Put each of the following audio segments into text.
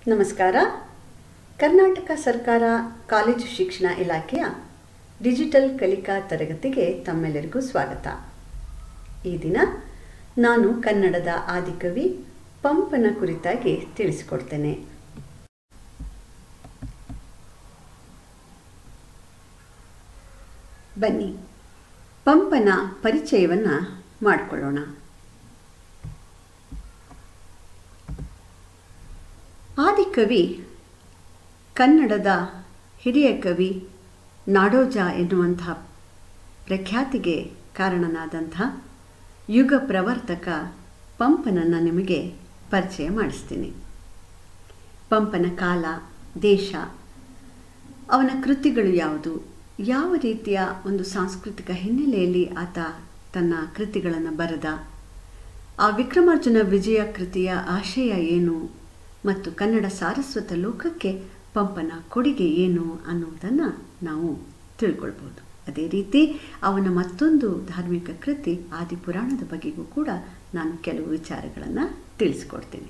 ನಮಸ್ಕಾರ ಕರ್ನಾಟಕ ಸರ್ಕಾರ ಕಾಲೇಜು ಶಿಕ್ಷಣ ಇಲಾಖೆಯ ಡಿಜಿಟಲ್ ಕಲಿಕಾ ತರಗತಿಗೆ ತಮ್ಮೆಲ್ಲರಿಗೂ ಸ್ವಾಗತ ಈ ದಿನ ನಾನು ಕನ್ನಡದ ಆದಿಕವಿ ಪಂಪನ ಕುರಿತಾಗಿ ತಿಳಿಸಿಕೊಡ್ತೇನೆ ಬನ್ನಿ ಪಂಪನ ಪರಿಚಯವನ್ನು ಮಾಡಿಕೊಳ್ಳೋಣ ಆದಿಕವಿ ಕನ್ನಡದ ಹಿರಿಯ ಕವಿ ನಾಡೋಜ ಎನ್ನುವಂಥ ಪ್ರಖ್ಯಾತಿಗೆ ಕಾರಣನಾದಂಥ ಯುಗ ಪ್ರವರ್ತಕ ಪಂಪನನ್ನು ನಿಮಗೆ ಪರಿಚಯ ಮಾಡಿಸ್ತೀನಿ ಪಂಪನ ಕಾಲ ದೇಶ ಅವನ ಕೃತಿಗಳು ಯಾವುದು ಯಾವ ರೀತಿಯ ಒಂದು ಸಾಂಸ್ಕೃತಿಕ ಹಿನ್ನೆಲೆಯಲ್ಲಿ ಆತ ತನ್ನ ಕೃತಿಗಳನ್ನು ಬರೆದ ಆ ವಿಕ್ರಮಾರ್ಜುನ ವಿಜಯ ಕೃತಿಯ ಆಶಯ ಏನು ಮತ್ತು ಕನ್ನಡ ಸಾರಸ್ವತ ಲೋಕಕ್ಕೆ ಪಂಪನ ಕೊಡುಗೆ ಏನು ಅನ್ನುವುದನ್ನು ನಾವು ತಿಳ್ಕೊಳ್ಬೋದು ಅದೇ ರೀತಿ ಅವನ ಮತ್ತೊಂದು ಧಾರ್ಮಿಕ ಕೃತಿ ಆದಿಪುರಾಣದ ಬಗೆಗೂ ಕೂಡ ನಾನು ಕೆಲವು ವಿಚಾರಗಳನ್ನು ತಿಳಿಸ್ಕೊಡ್ತೀನಿ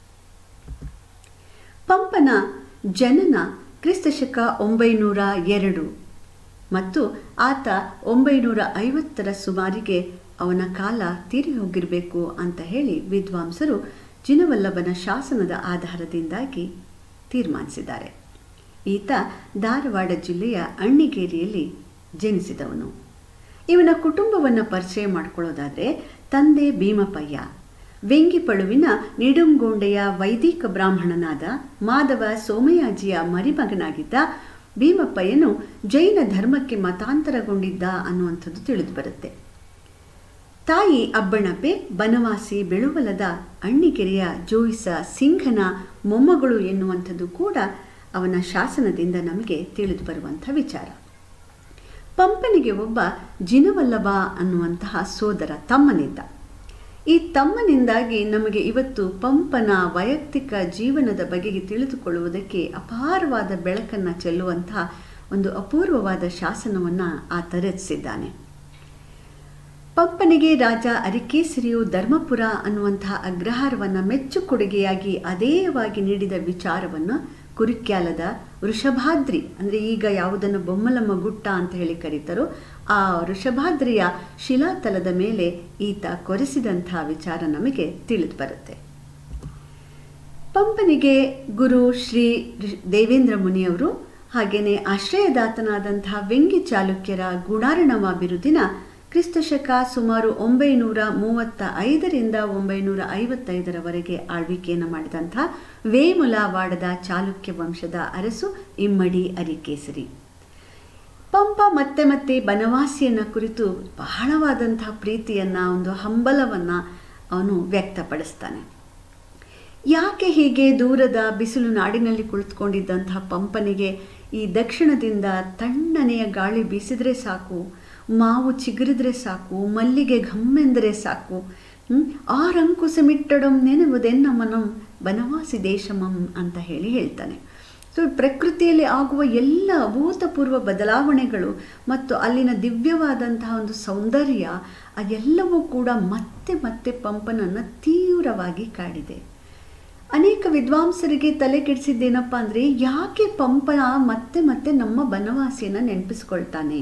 ಪಂಪನ ಜನನ ಕ್ರಿಸ್ತಶಕ ಒಂಬೈನೂರ ಎರಡು ಮತ್ತು ಆತ ಒಂಬೈನೂರ ಐವತ್ತರ ಸುಮಾರಿಗೆ ಅವನ ಕಾಲ ತೀರಿ ಹೋಗಿರಬೇಕು ಅಂತ ಹೇಳಿ ವಿದ್ವಾಂಸರು ಜಿನವಲ್ಲಭನ ಶಾಸನದ ಆಧಾರದಿಂದಾಗಿ ತೀರ್ಮಾನಿಸಿದ್ದಾರೆ ಈತ ಧಾರವಾಡ ಜಿಲ್ಲೆಯ ಅಣ್ಣಿಗೇರಿಯಲ್ಲಿ ಜನಿಸಿದವನು ಇವನ ಕುಟುಂಬವನ್ನು ಪರಿಚಯ ಮಾಡಿಕೊಳ್ಳೋದಾದರೆ ತಂದೆ ಭೀಮಪಯ್ಯ ವೆಂಗಿಪಳುವಿನ ನಿಡುಂಗೋಂಡೆಯ ವೈದಿಕ ಬ್ರಾಹ್ಮಣನಾದ ಮಾಧವ ಸೋಮಯಾಜಿಯ ಮರಿಮಗನಾಗಿದ್ದ ಭೀಮಪ್ಪಯ್ಯನು ಜೈನ ಧರ್ಮಕ್ಕೆ ಮತಾಂತರಗೊಂಡಿದ್ದ ಅನ್ನುವಂಥದ್ದು ತಿಳಿದು ಬರುತ್ತೆ ತಾಯಿ ಅಬ್ಬಣಪೆ ಬನವಾಸಿ ಬೆಳುವಲದ ಅಣ್ಣಿಕೆರೆಯ ಜೋಯಿಸ ಸಿಂಘನ ಮೊಮ್ಮಗಳು ಎನ್ನುವಂಥದ್ದು ಕೂಡ ಅವನ ಶಾಸನದಿಂದ ನಮಗೆ ತಿಳಿದು ಬರುವಂಥ ವಿಚಾರ ಪಂಪನಿಗೆ ಒಬ್ಬ ಜಿನವಲ್ಲಭ ಅನ್ನುವಂತಹ ಸೋದರ ತಮ್ಮನಿದ್ದ ಈ ತಮ್ಮನಿಂದಾಗಿ ನಮಗೆ ಇವತ್ತು ಪಂಪನ ವೈಯಕ್ತಿಕ ಜೀವನದ ಬಗೆಗೆ ತಿಳಿದುಕೊಳ್ಳುವುದಕ್ಕೆ ಅಪಾರವಾದ ಬೆಳಕನ್ನು ಚೆಲ್ಲುವಂತಹ ಒಂದು ಅಪೂರ್ವವಾದ ಶಾಸನವನ್ನು ಆತ ರಚಿಸಿದ್ದಾನೆ ಪಂಪನಿಗೆ ರಾಜ ಅರಿಕೇಸರಿಯು ಧರ್ಮಪುರ ಅನ್ನುವಂತಹ ಅಗ್ರಹಾರವನ್ನು ಮೆಚ್ಚು ಕೊಡುಗೆಯಾಗಿ ಅದೇಯವಾಗಿ ನೀಡಿದ ವಿಚಾರವನ್ನು ಕುರಿಕ್ಯಾಲದ ವೃಷಭಾದ್ರಿ ಅಂದರೆ ಈಗ ಯಾವುದನ್ನು ಬೊಮ್ಮಲಮ್ಮ ಗುಟ್ಟ ಅಂತ ಹೇಳಿ ಕರೀತಾರೋ ಆ ವೃಷಭಾದ್ರಿಯ ಶಿಲಾತಲದ ಮೇಲೆ ಈತ ಕೊರೆಸಿದಂತಹ ವಿಚಾರ ನಮಗೆ ತಿಳಿದು ಬರುತ್ತೆ ಪಂಪನಿಗೆ ಗುರು ಶ್ರೀ ದೇವೇಂದ್ರ ಮುನಿಯವರು ಹಾಗೆಯೇ ಆಶ್ರಯದಾತನಾದಂತಹ ವ್ಯಂಗ್ಯ ಚಾಲುಕ್ಯರ ಗುಣಾರ್ಣವ ಬಿರುದಿನ ಕ್ರಿಸ್ತಶಕ ಸುಮಾರು ಒಂಬೈನೂರ ಮೂವತ್ತ ಐದರಿಂದ ಒಂಬೈನೂರ ಐವತ್ತೈದರವರೆಗೆ ಆಳ್ವಿಕೆಯನ್ನು ಮಾಡಿದಂಥ ವೇಮುಲಾವಾಡದ ಚಾಲುಕ್ಯ ವಂಶದ ಅರಸು ಇಮ್ಮಡಿ ಅರಿಕೇಸರಿ ಪಂಪ ಮತ್ತೆ ಮತ್ತೆ ಬನವಾಸಿಯನ್ನು ಕುರಿತು ಬಹಳವಾದಂತಹ ಪ್ರೀತಿಯನ್ನು ಒಂದು ಹಂಬಲವನ್ನು ಅವನು ವ್ಯಕ್ತಪಡಿಸ್ತಾನೆ ಯಾಕೆ ಹೀಗೆ ದೂರದ ಬಿಸಿಲು ನಾಡಿನಲ್ಲಿ ಕುಳಿತುಕೊಂಡಿದ್ದಂತಹ ಪಂಪನಿಗೆ ಈ ದಕ್ಷಿಣದಿಂದ ತಣ್ಣನೆಯ ಗಾಳಿ ಬೀಸಿದರೆ ಸಾಕು ಮಾವು ಚಿಗುರಿದ್ರೆ ಸಾಕು ಮಲ್ಲಿಗೆ ಘಮ್ಮೆಂದರೆ ಸಾಕು ಆರಂಕುಸಮಿಟ್ಟಡಂ ನೆನೆವುದೆನ್ನ ಮನಂ ಬನವಾಸಿ ದೇಶಮಂ ಅಂತ ಹೇಳಿ ಹೇಳ್ತಾನೆ ಸೊ ಪ್ರಕೃತಿಯಲ್ಲಿ ಆಗುವ ಎಲ್ಲ ಅಭೂತಪೂರ್ವ ಬದಲಾವಣೆಗಳು ಮತ್ತು ಅಲ್ಲಿನ ದಿವ್ಯವಾದಂತಹ ಒಂದು ಸೌಂದರ್ಯ ಅದೆಲ್ಲವೂ ಕೂಡ ಮತ್ತೆ ಮತ್ತೆ ಪಂಪನನ್ನು ತೀವ್ರವಾಗಿ ಕಾಡಿದೆ ಅನೇಕ ವಿದ್ವಾಂಸರಿಗೆ ತಲೆ ಕೆಡಿಸಿದ್ದೇನಪ್ಪ ಅಂದರೆ ಯಾಕೆ ಪಂಪನ ಮತ್ತೆ ಮತ್ತೆ ನಮ್ಮ ಬನವಾಸಿಯನ್ನು ನೆನಪಿಸ್ಕೊಳ್ತಾನೆ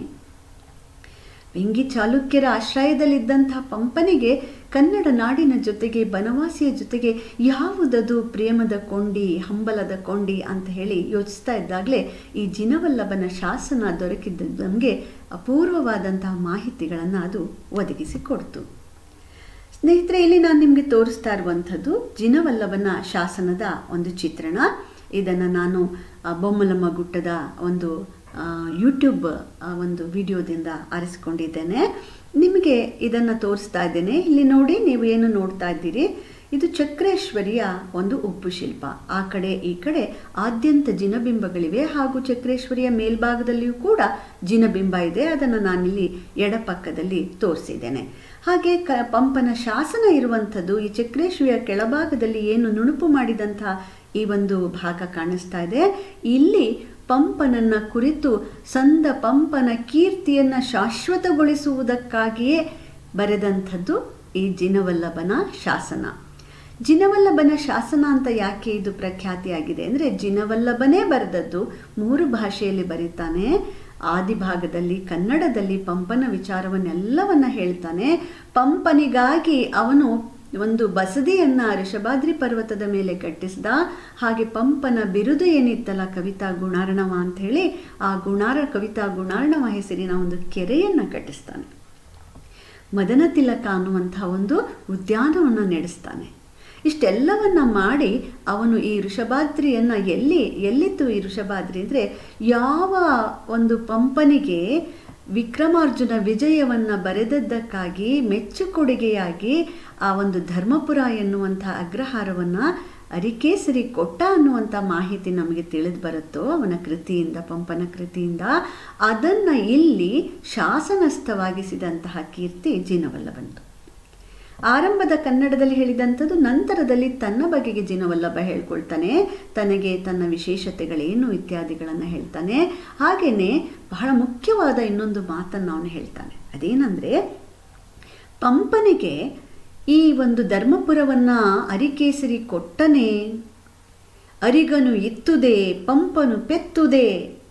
ವ್ಯಂಗಿ ಚಾಲುಕ್ಯರ ಆಶ್ರಯದಲ್ಲಿದ್ದಂಥ ಪಂಪನಿಗೆ ಕನ್ನಡ ನಾಡಿನ ಜೊತೆಗೆ ಬನವಾಸಿಯ ಜೊತೆಗೆ ಯಾವುದದು ಪ್ರೇಮದ ಕೊಂಡಿ ಹಂಬಲದ ಕೊಂಡಿ ಅಂತ ಹೇಳಿ ಯೋಚಿಸ್ತಾ ಇದ್ದಾಗಲೇ ಈ ಜಿನವಲ್ಲಭನ ಶಾಸನ ದೊರಕಿದ್ದು ನಮಗೆ ಅಪೂರ್ವವಾದಂತಹ ಮಾಹಿತಿಗಳನ್ನು ಅದು ಒದಗಿಸಿಕೊಡ್ತು ಸ್ನೇಹಿತರೆ ಇಲ್ಲಿ ನಾನು ನಿಮಗೆ ತೋರಿಸ್ತಾ ಇರುವಂಥದ್ದು ಜಿನವಲ್ಲಭನ ಶಾಸನದ ಒಂದು ಚಿತ್ರಣ ಇದನ್ನು ನಾನು ಬೊಮ್ಮಲಮ್ಮ ಗುಟ್ಟದ ಒಂದು ಯೂಟ್ಯೂಬ್ ಒಂದು ವಿಡಿಯೋದಿಂದ ಆರಿಸಿಕೊಂಡಿದ್ದೇನೆ ನಿಮಗೆ ಇದನ್ನು ತೋರಿಸ್ತಾ ಇದ್ದೇನೆ ಇಲ್ಲಿ ನೋಡಿ ನೀವು ಏನು ನೋಡ್ತಾ ಇದ್ದೀರಿ ಇದು ಚಕ್ರೇಶ್ವರಿಯ ಒಂದು ಉಪ್ಪು ಶಿಲ್ಪ ಆ ಕಡೆ ಈ ಕಡೆ ಆದ್ಯಂತ ಜಿನಬಿಂಬಗಳಿವೆ ಹಾಗೂ ಚಕ್ರೇಶ್ವರಿಯ ಮೇಲ್ಭಾಗದಲ್ಲಿಯೂ ಕೂಡ ಜಿನಬಿಂಬ ಇದೆ ಅದನ್ನು ನಾನಿಲ್ಲಿ ಎಡಪಕ್ಕದಲ್ಲಿ ತೋರಿಸಿದ್ದೇನೆ ಹಾಗೆ ಕ ಪಂಪನ ಶಾಸನ ಇರುವಂಥದ್ದು ಈ ಚಕ್ರೇಶ್ವರಿಯ ಕೆಳಭಾಗದಲ್ಲಿ ಏನು ನುಣುಪು ಮಾಡಿದಂಥ ಈ ಒಂದು ಭಾಗ ಕಾಣಿಸ್ತಾ ಇದೆ ಇಲ್ಲಿ ಪಂಪನನ್ನ ಕುರಿತು ಸಂದ ಪಂಪನ ಕೀರ್ತಿಯನ್ನು ಶಾಶ್ವತಗೊಳಿಸುವುದಕ್ಕಾಗಿಯೇ ಬರೆದಂಥದ್ದು ಈ ಜಿನವಲ್ಲಭನ ಶಾಸನ ಜಿನವಲ್ಲಭನ ಶಾಸನ ಅಂತ ಯಾಕೆ ಇದು ಪ್ರಖ್ಯಾತಿಯಾಗಿದೆ ಅಂದರೆ ಜಿನವಲ್ಲಭನೇ ಬರೆದದ್ದು ಮೂರು ಭಾಷೆಯಲ್ಲಿ ಬರೀತಾನೆ ಆದಿಭಾಗದಲ್ಲಿ ಕನ್ನಡದಲ್ಲಿ ಪಂಪನ ವಿಚಾರವನ್ನೆಲ್ಲವನ್ನ ಹೇಳ್ತಾನೆ ಪಂಪನಿಗಾಗಿ ಅವನು ಒಂದು ಬಸದಿಯನ್ನ ಋಷಭಾದ್ರಿ ಪರ್ವತದ ಮೇಲೆ ಕಟ್ಟಿಸಿದ ಹಾಗೆ ಪಂಪನ ಬಿರುದು ಏನಿತ್ತಲ್ಲ ಕವಿತಾ ಗುಣಾರ್ಣವ ಅಂತ ಹೇಳಿ ಆ ಗುಣಾರ ಕವಿತಾ ಗುಣಾರ್ಣವ ಹೆಸರಿನ ಒಂದು ಕೆರೆಯನ್ನ ಕಟ್ಟಿಸ್ತಾನೆ ಮದನ ತಿಲಕ ಅನ್ನುವಂಥ ಒಂದು ಉದ್ಯಾನವನ್ನು ನಡೆಸ್ತಾನೆ ಇಷ್ಟೆಲ್ಲವನ್ನ ಮಾಡಿ ಅವನು ಈ ಋಷಭಾದ್ರಿಯನ್ನು ಎಲ್ಲಿ ಎಲ್ಲಿತ್ತು ಈ ಋಷಭಾದ್ರಿ ಅಂದರೆ ಯಾವ ಒಂದು ಪಂಪನಿಗೆ ವಿಕ್ರಮಾರ್ಜುನ ವಿಜಯವನ್ನು ಬರೆದದ್ದಕ್ಕಾಗಿ ಮೆಚ್ಚುಕೊಡುಗೆಯಾಗಿ ಆ ಒಂದು ಧರ್ಮಪುರ ಎನ್ನುವಂಥ ಅಗ್ರಹಾರವನ್ನು ಅರಿಕೇಸರಿ ಕೊಟ್ಟ ಅನ್ನುವಂಥ ಮಾಹಿತಿ ನಮಗೆ ತಿಳಿದು ಬರುತ್ತೋ ಅವನ ಕೃತಿಯಿಂದ ಪಂಪನ ಕೃತಿಯಿಂದ ಅದನ್ನು ಇಲ್ಲಿ ಶಾಸನಸ್ಥವಾಗಿಸಿದಂತಹ ಕೀರ್ತಿ ಜಿನವಲ್ಲಭಂತು ಆರಂಭದ ಕನ್ನಡದಲ್ಲಿ ಹೇಳಿದಂಥದ್ದು ನಂತರದಲ್ಲಿ ತನ್ನ ಬಗೆಗೆ ಜಿನವಲ್ಲಭ ಹೇಳ್ಕೊಳ್ತಾನೆ ತನಗೆ ತನ್ನ ವಿಶೇಷತೆಗಳೇನು ಇತ್ಯಾದಿಗಳನ್ನು ಹೇಳ್ತಾನೆ ಹಾಗೆಯೇ ಬಹಳ ಮುಖ್ಯವಾದ ಇನ್ನೊಂದು ಮಾತನ್ನು ಅವನು ಹೇಳ್ತಾನೆ ಅದೇನೆಂದರೆ ಪಂಪನಿಗೆ ಈ ಒಂದು ಧರ್ಮಪುರವನ್ನು ಅರಿಕೇಸರಿ ಕೊಟ್ಟನೆ ಅರಿಗನು ಇತ್ತುದೆ ಪಂಪನು ಪೆತ್ತುದೆ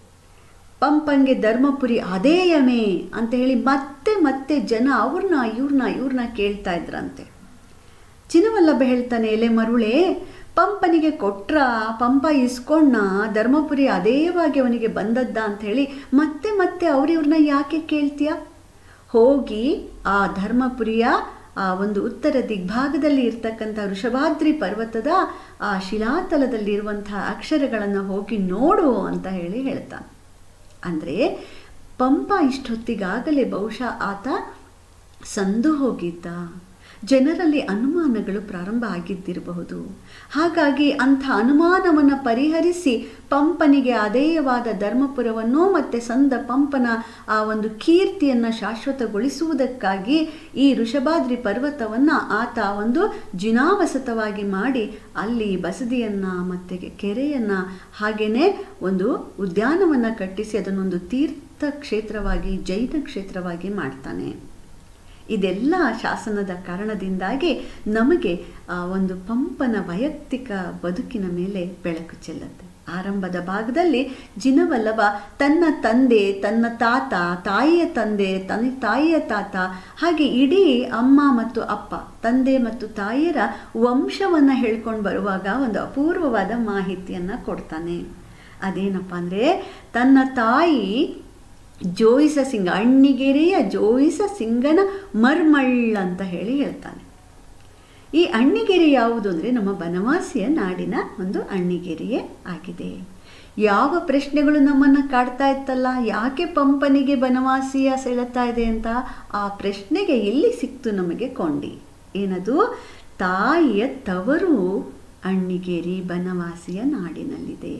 ಪಂಪಂಗೆ ಧರ್ಮಪುರಿ ಅದೇಯಮೇ ಅಂತ ಹೇಳಿ ಮತ್ತೆ ಮತ್ತೆ ಜನ ಅವ್ರನ್ನ ಇವ್ರನ್ನ ಇವ್ರನ್ನ ಕೇಳ್ತಾ ಇದ್ರಂತೆ ಚಿನ್ನವಲ್ಲಭ ಹೇಳ್ತಾನೆ ಎಲೆ ಮರುಳೆ ಪಂಪನಿಗೆ ಕೊಟ್ರ ಪಂಪ ಇಸ್ಕೊಂಡ ಧರ್ಮಪುರಿ ಅದೇವಾಗಿ ಅವನಿಗೆ ಬಂದದ್ದ ಅಂತ ಹೇಳಿ ಮತ್ತೆ ಮತ್ತೆ ಅವ್ರಿವ್ರನ್ನ ಯಾಕೆ ಕೇಳ್ತೀಯ ಹೋಗಿ ಆ ಧರ್ಮಪುರಿಯ ಆ ಒಂದು ಉತ್ತರ ದಿಗ್ಭಾಗದಲ್ಲಿ ಇರ್ತಕ್ಕಂಥ ವೃಷಭಾದ್ರಿ ಪರ್ವತದ ಆ ಶಿಲಾತಲದಲ್ಲಿರುವಂತಹ ಅಕ್ಷರಗಳನ್ನು ಹೋಗಿ ನೋಡು ಅಂತ ಹೇಳಿ ಹೇಳ್ತಾನೆ ಅಂದರೆ ಪಂಪ ಇಷ್ಟೊತ್ತಿಗಾಗಲೇ ಬಹುಶಃ ಆತ ಸಂದು ಹೋಗಿದ್ದ ಜನರಲ್ಲಿ ಅನುಮಾನಗಳು ಪ್ರಾರಂಭ ಆಗಿದ್ದಿರಬಹುದು ಹಾಗಾಗಿ ಅಂಥ ಅನುಮಾನವನ್ನು ಪರಿಹರಿಸಿ ಪಂಪನಿಗೆ ಅಧೇಯವಾದ ಧರ್ಮಪುರವನ್ನು ಮತ್ತು ಸಂದ ಪಂಪನ ಆ ಒಂದು ಕೀರ್ತಿಯನ್ನು ಶಾಶ್ವತಗೊಳಿಸುವುದಕ್ಕಾಗಿ ಈ ಋಷಭಾದ್ರಿ ಪರ್ವತವನ್ನು ಆತ ಒಂದು ಜಿನಾವಸತವಾಗಿ ಮಾಡಿ ಅಲ್ಲಿ ಬಸದಿಯನ್ನು ಮತ್ತು ಕೆರೆಯನ್ನು ಹಾಗೆಯೇ ಒಂದು ಉದ್ಯಾನವನ್ನು ಕಟ್ಟಿಸಿ ಅದನ್ನೊಂದು ತೀರ್ಥ ಕ್ಷೇತ್ರವಾಗಿ ಜೈನ ಕ್ಷೇತ್ರವಾಗಿ ಮಾಡ್ತಾನೆ ಇದೆಲ್ಲ ಶಾಸನದ ಕಾರಣದಿಂದಾಗಿ ನಮಗೆ ಆ ಒಂದು ಪಂಪನ ವೈಯಕ್ತಿಕ ಬದುಕಿನ ಮೇಲೆ ಬೆಳಕು ಚೆಲ್ಲುತ್ತೆ ಆರಂಭದ ಭಾಗದಲ್ಲಿ ಜಿನವಲ್ಲಭ ತನ್ನ ತಂದೆ ತನ್ನ ತಾತ ತಾಯಿಯ ತಂದೆ ತನ್ನ ತಾಯಿಯ ತಾತ ಹಾಗೆ ಇಡೀ ಅಮ್ಮ ಮತ್ತು ಅಪ್ಪ ತಂದೆ ಮತ್ತು ತಾಯಿಯರ ವಂಶವನ್ನು ಹೇಳ್ಕೊಂಡು ಬರುವಾಗ ಒಂದು ಅಪೂರ್ವವಾದ ಮಾಹಿತಿಯನ್ನು ಕೊಡ್ತಾನೆ ಅದೇನಪ್ಪ ಅಂದರೆ ತನ್ನ ತಾಯಿ ಜೋಯಿಸ ಸಿಂಗ ಅಣ್ಣಿಗೆರೆಯ ಜೋಯಿಸ ಸಿಂಗನ ಮರ್ಮಳ್ ಅಂತ ಹೇಳಿ ಹೇಳ್ತಾನೆ ಈ ಅಣ್ಣಿಗೆರೆ ಯಾವುದು ಅಂದರೆ ನಮ್ಮ ಬನವಾಸಿಯ ನಾಡಿನ ಒಂದು ಅಣ್ಣಿಗೆರೆಯೇ ಆಗಿದೆ ಯಾವ ಪ್ರಶ್ನೆಗಳು ನಮ್ಮನ್ನು ಕಾಡ್ತಾ ಇತ್ತಲ್ಲ ಯಾಕೆ ಪಂಪನಿಗೆ ಬನವಾಸಿಯ ಸೆಳೆತಾ ಇದೆ ಅಂತ ಆ ಪ್ರಶ್ನೆಗೆ ಎಲ್ಲಿ ಸಿಕ್ತು ನಮಗೆ ಕೊಂಡಿ ಏನದು ತಾಯಿಯ ತವರು ಅಣ್ಣಿಗೇರಿ ಬನವಾಸಿಯ ನಾಡಿನಲ್ಲಿದೆ